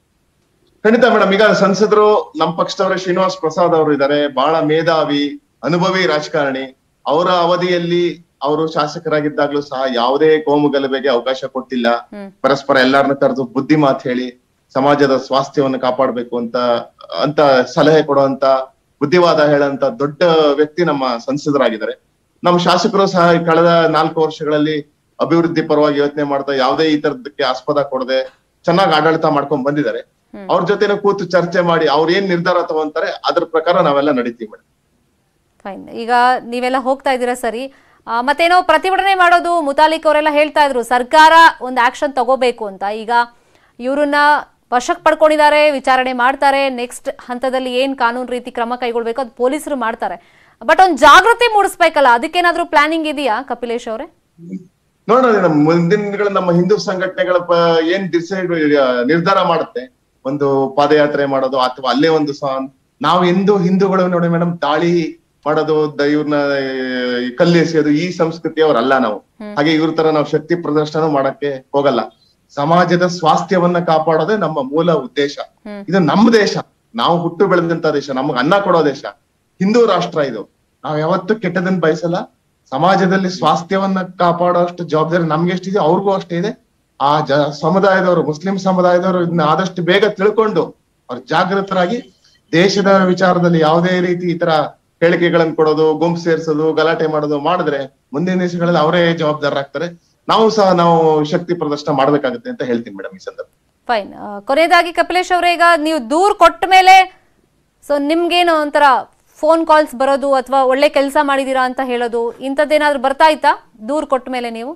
S3: ಖಂಡಿತ ಮೇಡಮ್ ಈಗ ಸಂಸದರು ನಮ್ಮ ಪಕ್ಷದವರ ಶ್ರೀನಿವಾಸ್ ಪ್ರಸಾದ್ ಅವರು ಇದ್ದಾರೆ ಬಹಳ ಮೇಧಾವಿ ಅನುಭವಿ ರಾಜಕಾರಣಿ ಅವರ ಅವಧಿಯಲ್ಲಿ ಅವರು ಶಾಸಕರಾಗಿದ್ದಾಗ್ಲೂ ಸಹ ಯಾವುದೇ ಕೋಮು ಗಲಭೆಗೆ ಅವಕಾಶ ಕೊಟ್ಟಿಲ್ಲ
S1: ಹ್ಮ್
S3: ಪರಸ್ಪರ ಎಲ್ಲರನ್ನ ಕರೆದು ಬುದ್ಧಿ ಮಾತು ಹೇಳಿ ಸಮಾಜದ ಸ್ವಾಸ್ಥ್ಯವನ್ನು ಕಾಪಾಡಬೇಕು ಅಂತ ಅಂತ ಸಲಹೆ ಕೊಡುವಂತ ಬುದ್ಧಿವಾದ ಹೇಳಂತ ದೊಡ್ಡ ವ್ಯಕ್ತಿ ನಮ್ಮ ಸಂಸದರಾಗಿದ್ದಾರೆ ನಮ್ಮ ಶಾಸಕರು ಸಹ ಈ ಕಳೆದ ನಾಲ್ಕು ವರ್ಷಗಳಲ್ಲಿ ಅಭಿವೃದ್ಧಿ ಪರವಾಗಿ ಯೋಚನೆ ಮಾಡ್ತಾ ಯಾವುದೇ ಈ ತರದಕ್ಕೆ ಆಸ್ಪದ ಕೊಡದೆ ಚೆನ್ನಾಗಿ ಆಡಳಿತ ಮಾಡ್ಕೊಂಡ್ ಬಂದಿದ್ದಾರೆ
S1: ಹ್ಮ್.
S3: ಅವ್ರ ಜೊತೆನೂ ಕೂತು ಚರ್ಚೆ ಮಾಡಿ ಅವ್ರು ಏನ್ ನಿರ್ಧಾರ ತಗೊಂತಾರೆ ಅದ್ರ ಪ್ರಕಾರ ನಾವೆಲ್ಲ ನಡೀತೀವಿ ಮೇಡಮ್
S1: ಫೈನ್ ಈಗ ನೀವೆಲ್ಲ ಹೋಗ್ತಾ ಇದ್ದೀರಾ ಸರಿ ಆ, ಮತ್ತೇನೋ ಪ್ರತಿಭಟನೆ ಮಾಡೋದು ಮುತಾಲಿಕ್ ಅವರೆಲ್ಲ ಹೇಳ್ತಾ ಇದ್ರು ಸರ್ಕಾರ ಒಂದು ಆಕ್ಷನ್ ತಗೋಬೇಕು ಅಂತ ಈಗ ಇವ್ರನ್ನ ವಶಕ್ಕೆ ಪಡ್ಕೊಂಡಿದ್ದಾರೆ ವಿಚಾರಣೆ ಮಾಡ್ತಾರೆ ನೆಕ್ಸ್ಟ್ ಹಂತದಲ್ಲಿ ಏನ್ ಕಾನೂನು ರೀತಿ ಕ್ರಮ ಕೈಗೊಳ್ಬೇಕು ಅದು ಪೊಲೀಸರು ಮಾಡ್ತಾರೆ ಬಟ್ ಒಂದು ಜಾಗೃತಿ ಮೂಡಿಸ್ಬೇಕಲ್ಲ ಅದಕ್ಕೇನಾದ್ರೂ ಪ್ಲಾನಿಂಗ್ ಇದೆಯಾ ಕಪಿಲೇಶ್ ಅವರೇ
S3: ನೋಡೋಣ ನಮ್ಮ ಮುಂದಿನ ದಿನಗಳ ನಮ್ಮ ಹಿಂದೂ ಸಂಘಟನೆಗಳ ಪ- ಏನ್ ಡಿಸೈಡ್ ನಿರ್ಧಾರ ಮಾಡುತ್ತೆ ಒಂದು ಪಾದಯಾತ್ರೆ ಮಾಡೋದು ಅಥವಾ ಅಲ್ಲೇ ಒಂದು ಸ- ನಾವು ಎಂದು ಹಿಂದೂಗಳು ನೋಡಿ ಮೇಡಮ್ ದಾಳಿ ಮಾಡೋದು ದ- ಇವ್ರನ್ನ ಈ ಕಲ್ಲು ಎಸೆಯೋದು ಈ ಸಂಸ್ಕೃತಿಯವರಲ್ಲ ನಾವು ಹಾಗೆ ಇವ್ರ ತರ ನಾವು ಶಕ್ತಿ ಪ್ರದರ್ಶನ ಮಾಡಕ್ಕೆ ಹೋಗಲ್ಲ ಸಮಾಜದ ಸ್ವಾಸ್ಥ್ಯವನ್ನ ಕಾಪಾಡೋದೇ ನಮ್ಮ ಮೂಲ ಉದ್ದೇಶ
S1: ಹ್ಮ್.
S3: ಇದು ನಮ್ಮ ದೇಶ ನಾವು ಹುಟ್ಟು ಬೆಳೆದಂತ ದೇಶ ನಮ್ಗೆ ಅನ್ನ ಕೊಡೋ ದೇಶ ಹಿಂದೂ ರಾಷ್ಟ್ರ ಇದು ನಾವ್ ಯಾವತ್ತೂ ಕೆಟ್ಟದನ್ನ ಬಯಸಲ್ಲ ಸಮಾಜದಲ್ಲಿ ಸ್ವಾಸ್ಥ್ಯವನ್ನ ಕಾಪಾಡೋ ಅಷ್ಟು ಜವಾಬ್ದಾರಿ ನಮ್ಗೆ ಎಷ್ಟಿದೆ ಅವ್ರಿಗೂ ಅಷ್ಟೇ ಇದೆ ಆ ಜ ಸಮುದಾಯದವರು ಮುಸ್ಲಿಂ ಸಮುದಾಯದವರು ಇದನ್ನ ಆದಷ್ಟು ಬೇಗ ತಿಳ್ಕೊಂಡು ಅವ್ರು ಜಾಗೃತರಾಗಿ ದೇಶದ ವಿಚಾರದಲ್ಲಿ ಯಾವುದೇ ರೀತಿ ಈ ತರ ಹೇಳಿಕೆಗಳನ್ನ ಕೊಡೋದು ಗುಂಪು ಸೇರಿಸೋದು ಗಲಾಟೆ ಮಾಡೋದು ಮಾಡಿದ್ರೆ ಮುಂದಿನ ದಿವಸಗಳಲ್ಲಿ ಅವರೇ ಜವಾಬ್ದಾರರಾಗ್ತಾರೆ ನಾವು ಸಹ ನಾವು ಶಕ್ತಿ ಪ್ರದರ್ಶನ ಮಾಡ್ಬೇಕಾಗುತ್ತೆ ಅಂತ ಹೇಳ್ತೀನಿ ಮೇಡಮ್ ಈ ಸಂದರ್ಭ
S1: ಫೈನ್ ಕೊನೆಯದಾಗಿ ಕಪಿಲೇಶ್ ಅವರೇ ಈಗ ನೀವು ದೂರ್ ಕೊಟ್ಟ ಮೇಲೆ ಸೊ ನಿಮ್ಗೇನು ಒಂಥರ ಫೋನ್ ಕಾಲ್ಸ್ ಬರೋದು ಅಥವಾ ಒಳ್ಳೆ ಕೆಲಸ ಮಾಡಿದೀರಾ ಅಂತ ಹೇಳೋದು ಇಂಥದ್ದೇನಾದ್ರೂ ಬರ್ತಾ ಇತ್ತಾ ದೂರ್ ಕೊಟ್ಟ ಮೇಲೆ ನೀವು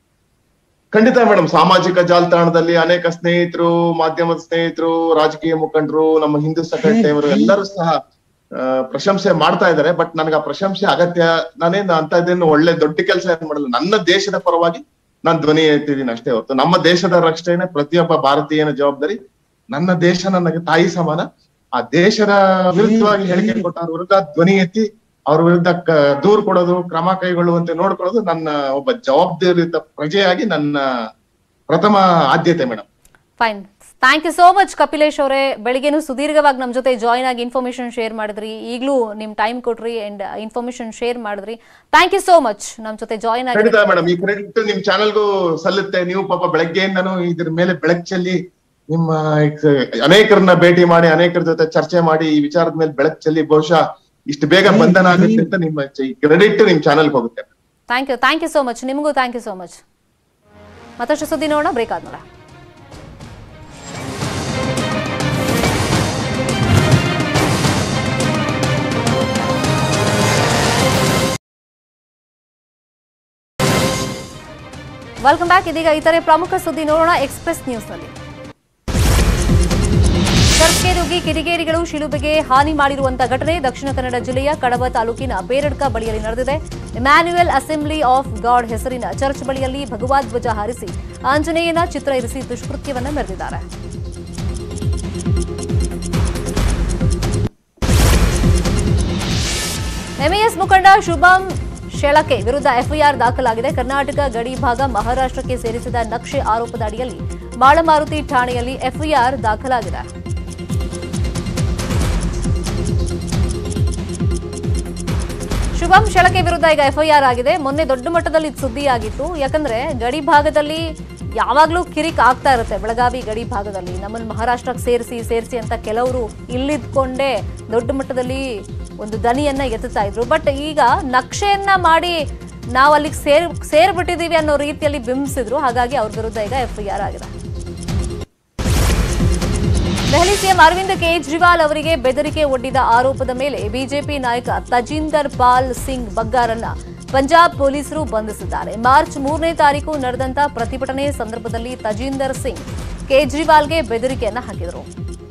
S3: ಖಂಡಿತ ಮೇಡಮ್ ಸಾಮಾಜಿಕ ಜಾಲತಾಣದಲ್ಲಿ ಅನೇಕ ಸ್ನೇಹಿತರು ಮಾಧ್ಯಮದ ಸ್ನೇಹಿತರು ರಾಜಕೀಯ ಮುಖಂಡರು ನಮ್ಮ ಹಿಂದೂ ಸಂಘಟನೆಯವರು ಎಲ್ಲರೂ ಸಹ ಆ, ಪ್ರಶಂಸೆ ಮಾಡ್ತಾ ಇದ್ದಾರೆ ಬಟ್ ನನಗೆ ಆ ಪ್ರಶಂಸೆ ಅಗತ್ಯ ನಾನೇನು ಅಂತ ಇದೇನು ಒಳ್ಳೆ ದೊಡ್ಡ ಕೆಲಸ ಏನ್ ಮಾಡಲ್ಲ ನನ್ನ ದೇಶದ ಪರವಾಗಿ ನಾನು ಧ್ವನಿ ಎತ್ತಿದ್ದೀನಿ ಅಷ್ಟೇ ಹೊರತು ನಮ್ಮ ದೇಶದ ರಕ್ಷಣೆ ಪ್ರತಿಯೊಬ್ಬ ಭಾರತೀಯನ ಜವಾಬ್ದಾರಿ ನನ್ನ ದೇಶ ನನಗೆ ತಾಯಿ ಸಮಾನ ಆ ದೇಶದ ವಿರುದ್ಧವಾಗಿ ಹೇಳಿಕೆ ಕೊಟ್ಟವ್ರ ವಿರುದ್ಧ ಧ್ವನಿ ಎತ್ತಿ ಅವ್ರ ವಿರುದ್ಧ ಕ- ದೂರು ಕೊಡೋದು ಕ್ರಮ ಕೈಗೊಳ್ಳುವಂತೆ ನೋಡ್ಕೊಳ್ಳೋದು ನನ್ನ ಒಬ್ಬ ಜವಾಬ್ದಾರಿಯುತ ಪ್ರಜೆಯಾಗಿ ನನ್ನ ಪ್ರಥಮ ಆದ್ಯತೆ madam
S1: fine thank you so much Kapilesh ಅವರೇ ಬೆಳಿಗ್ಗೆನು ಸುದೀರ್ಘವಾಗಿ ನಮ್ಮ ಜೊತೆ ಜಾಯ್ನ್ ಆಗಿ ಇನ್ಫಾರ್ಮೇಶನ್ ಶೇರ್ ಮಾಡಿದ್ರಿ ಈಗಲೂ ನಿಮ್ ಟೈಮ್ ಕೊಟ್ರಿ ಅಂಡ್ ಇನ್ಫಾರ್ಮೇಶನ್ ಶೇರ್ ಮಾಡಿದ್ರಿ ಥ್ಯಾಂಕ್ ಯು ಸೋ ಮಚ್ ನಮ್ಮ ಜೊತೆ ಜಾಯ್ನ್ ಆಗಿ
S3: ಖಂಡಿತ ಮೇಡಮ್ ಈ ಕ್ರೆಡಿಟ್ ನಿಮ್ ಚಾನಲ್ಗೂ ಸಲ್ಲುತ್ತೆ ನೀವು ಪಾಪ ಬೆಳಗ್ಗೆಯಿಂದನೂ ಇದ್ರ ಮೇಲೆ ಬೆಳಕ್ ಚೆಲ್ಲಿ ನಿಮ್ಮ ಅನೇಕರನ್ನ ಭೇಟಿ ಮಾಡಿ ಅನೇಕರ ಜೊತೆ ಚರ್ಚೆ ಮಾಡಿ ಈ ವಿಚಾರದ ಮೇಲೆ ಬೆಳಕ್ ಚೆಲ್ಲಿ ಬಹುಶಃ ಇಷ್ಟು ಬೇಗ ಬಂಧನ ಆಗುತ್ತೆ ಅಂತ ನಿಮ್ಮ ಕ್ರೆಡಿಟ್ ನಿಮ್ ಚಾನಲ್ ಹೋಗುತ್ತೆ
S1: thank you thank you so much ನಿಮಗೂ ಥ್ಯಾಂಕ್ ಯು ಸೋ ಮಚ್ ಮತ್ತಷ್ಟು ಸುದ್ದಿ ನೋಡೋಣ ಬ್ರೇಕ್ ಆದ್ಮೇಲೆ ವೆಲ್ಕಮ್ ಬ್ಯಾಕ್ ಇದೀಗ ಇತರೆ ಪ್ರಮುಖ ಸುದ್ದಿ ನೋಡೋಣ ಎಕ್ಸ್ಪ್ರೆಸ್ ನ್ಯೂಸ್ನಲ್ಲಿ ಸರ್ಕೆ ನುಗ್ಗಿ ಕಿಡಿಗೇರಿಗಳು ಶಿಲುಬೆಗೆ ಹಾನಿ ಮಾಡಿರುವಂತಹ ಘಟನೆ ದಕ್ಷಿಣ ಕನ್ನಡ ಜಿಲ್ಲೆಯ ಕಡಬ ತಾಲೂಕಿನ ಬೇರಡ್ಕ ಬಳಿಯಲ್ಲಿ ನಡೆದಿದೆ ಇಮ್ಯಾನ್ಯುಯಲ್ ಅಸೆಂಬ್ಲಿ ಆಫ್ ಗಾಡ್ ಹೆಸರಿನ ಚರ್ಚ್ ಬಳಿಯಲ್ಲಿ ಭಗವಾ ಧ್ವಜ ಹಾರಿಸಿ ಆಂಜನೇಯನ ಚಿತ್ರ ಇರಿಸಿ ದುಷ್ಕೃತ್ಯವನ್ನ ಮೆರೆದಿದ್ದಾರೆ ಎಂಇಎಸ್ ಮುಖಂಡ ಶುಭಂ ಶೆಳಕೆ ವಿರುದ್ಧ ಎಫ್ಐಆರ್ ದಾಖಲಾಗಿದೆ ಕರ್ನಾಟಕ ಗಡಿ ಭಾಗ ಮಹಾರಾಷ್ಟ್ರಕ್ಕೆ ಸೇರಿಸಿದ ನಕ್ಷೆ ಆರೋಪದ ಅಡಿಯಲ್ಲಿ ಮಾಳಮಾರುತಿ ಠಾಣೆಯಲ್ಲಿ ಎಫ್ಐಆರ್ ದಾಖಲಾಗಿದೆ ಶುಭಂ ಶೆಳಕೆ ವಿರುದ್ಧ ಈಗ ಎಫ್ಐಆರ್ ಆಗಿದೆ ಮೊನ್ನೆ ದೊಡ್ಡ ಮಟ್ಟದಲ್ಲಿ ಇದು ಸುದ್ದಿಯಾಗಿತ್ತು ಯಾಕಂದ್ರೆ ಗಡಿ ಭಾಗದಲ್ಲಿ ಯಾವಾಗ್ಲೂ ಕಿರಿಕ್ ಆಗ್ತಾ ಇರುತ್ತೆ ಬೆಳಗಾವಿ ಗಡಿ ಭಾಗದಲ್ಲಿ ನಮ್ಮನ್ನು ಮಹಾರಾಷ್ಟ್ರಕ್ಕೆ ಸೇರಿಸಿ ಸೇರಿಸಿ ಅಂತ ಕೆಲವರು ಇಲ್ಲಿದ್ಕೊಂಡೇ ದೊಡ್ಡ ಮಟ್ಟದಲ್ಲಿ ಒಂದು ದನಿಯನ್ನ ಎತ್ತುತ್ತಾ ಇದ್ರು ಬಟ್ ಈಗ ನಕ್ಷೆಯನ್ನ ಮಾಡಿ ನಾವು ಅಲ್ಲಿಗೆ ಸೇರ್ ಸೇರ್ಬಿಟ್ಟಿದೀವಿ ಅನ್ನೋ ರೀತಿಯಲ್ಲಿ ಬಿಂಬಿಸಿದ್ರು ಹಾಗಾಗಿ ಅವ್ರ ವಿರುದ್ಧ ಈಗ ಎಫ್ಐಆರ್ ಆಗಿದೆ ದೆಹಲಿ ಸಿಎಂ ಅರವಿಂದ್ ಕೇಜ್ರಿವಾಲ್ ಅವರಿಗೆ ಬೆದರಿಕೆ ಒಡ್ಡಿದ ಆರೋಪದ ಮೇಲೆ ಬಿಜೆಪಿ ನಾಯಕ ತಜೀಂದರ್ ಪಾಲ್ ಸಿಂಗ್ ಬಗ್ಗಾರನ್ನ ಪಂಜಾಬ್ ಪೊಲೀಸರು ಬಂಧಿಸಿದ್ದಾರೆ ಮಾರ್ಚ್ ಮೂರನೇ ತಾರೀಕು ನಡೆದಂತ ಪ್ರತಿಭಟನೆ ಸಂದರ್ಭದಲ್ಲಿ ತಜೀಂದರ್ ಸಿಂಗ್ ಕೇಜ್ರಿವಾಲ್ಗೆ ಬೆದರಿಕೆಯನ್ನ ಹಾಕಿದರು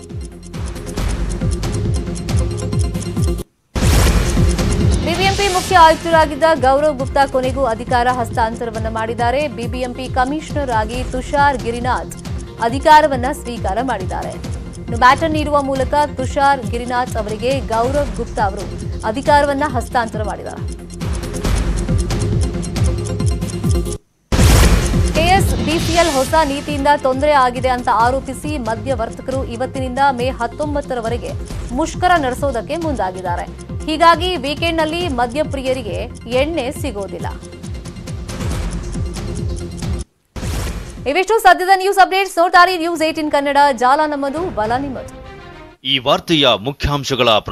S1: ಬಿಬಿಎಂಪಿ ಮುಖ್ಯ ಆಯುಕ್ತರಾಗಿದ್ದ ಗೌರವ್ ಗುಪ್ತಾ ಕೊನೆಗೂ ಅಧಿಕಾರ ಹಸ್ತಾಂತರವನ್ನ ಮಾಡಿದ್ದಾರೆ ಬಿಬಿಎಂಪಿ ಕಮಿಷನರ್ ಆಗಿ ತುಷಾರ್ ಗಿರಿನಾಥ್ ಅಧಿಕಾರವನ್ನ ಸ್ವೀಕಾರ ಮಾಡಿದ್ದಾರೆ ಇನ್ನು ಬ್ಯಾಟನ್ ನೀಡುವ ಮೂಲಕ ತುಷಾರ್ ಗಿರಿನಾಥ್ ಅವರಿಗೆ ಗೌರವ್ ಗುಪ್ತಾ ಅವರು ಅಧಿಕಾರವನ್ನ ಹಸ್ತಾಂತರ ಮಾಡಿದ್ದಾರೆ ಕೆಎಸ್ಬಿಸಿಎಲ್ ಹೊಸ ನೀತಿಯಿಂದ ತೊಂದರೆ ಆಗಿದೆ ಅಂತ ಆರೋಪಿಸಿ ಮಧ್ಯವರ್ತಕರು ಇವತ್ತಿನಿಂದ ಮೇ ಹತ್ತೊಂಬತ್ತರವರೆಗೆ ಮುಷ್ಕರ ನಡೆಸೋದಕ್ಕೆ ಮುಂದಾಗಿದ್ದಾರೆ ಹೀಗಾಗಿ ವೀಕೆಂಡ್ನಲ್ಲಿ ಮದ್ಯಪ್ರಿಯರಿಗೆ ಎಣ್ಣೆ ಸಿಗೋದಿಲ್ಲ ಇವಿಷ್ಟು ಸದ್ಯದ ನ್ಯೂಸ್ ಅಪ್ಡೇಟ್ಸ್ ನೋಡ್ತಾರೆ ನ್ಯೂಸ್ ಏಟಿನ್ ಕನ್ನಡ ಜಾಲ ನಮ್ಮದು ಬಲ ನಿಮ್ಮದು
S4: ಈ ವಾರ್ತೆಯ ಮುಖ್ಯಾಂಶಗಳ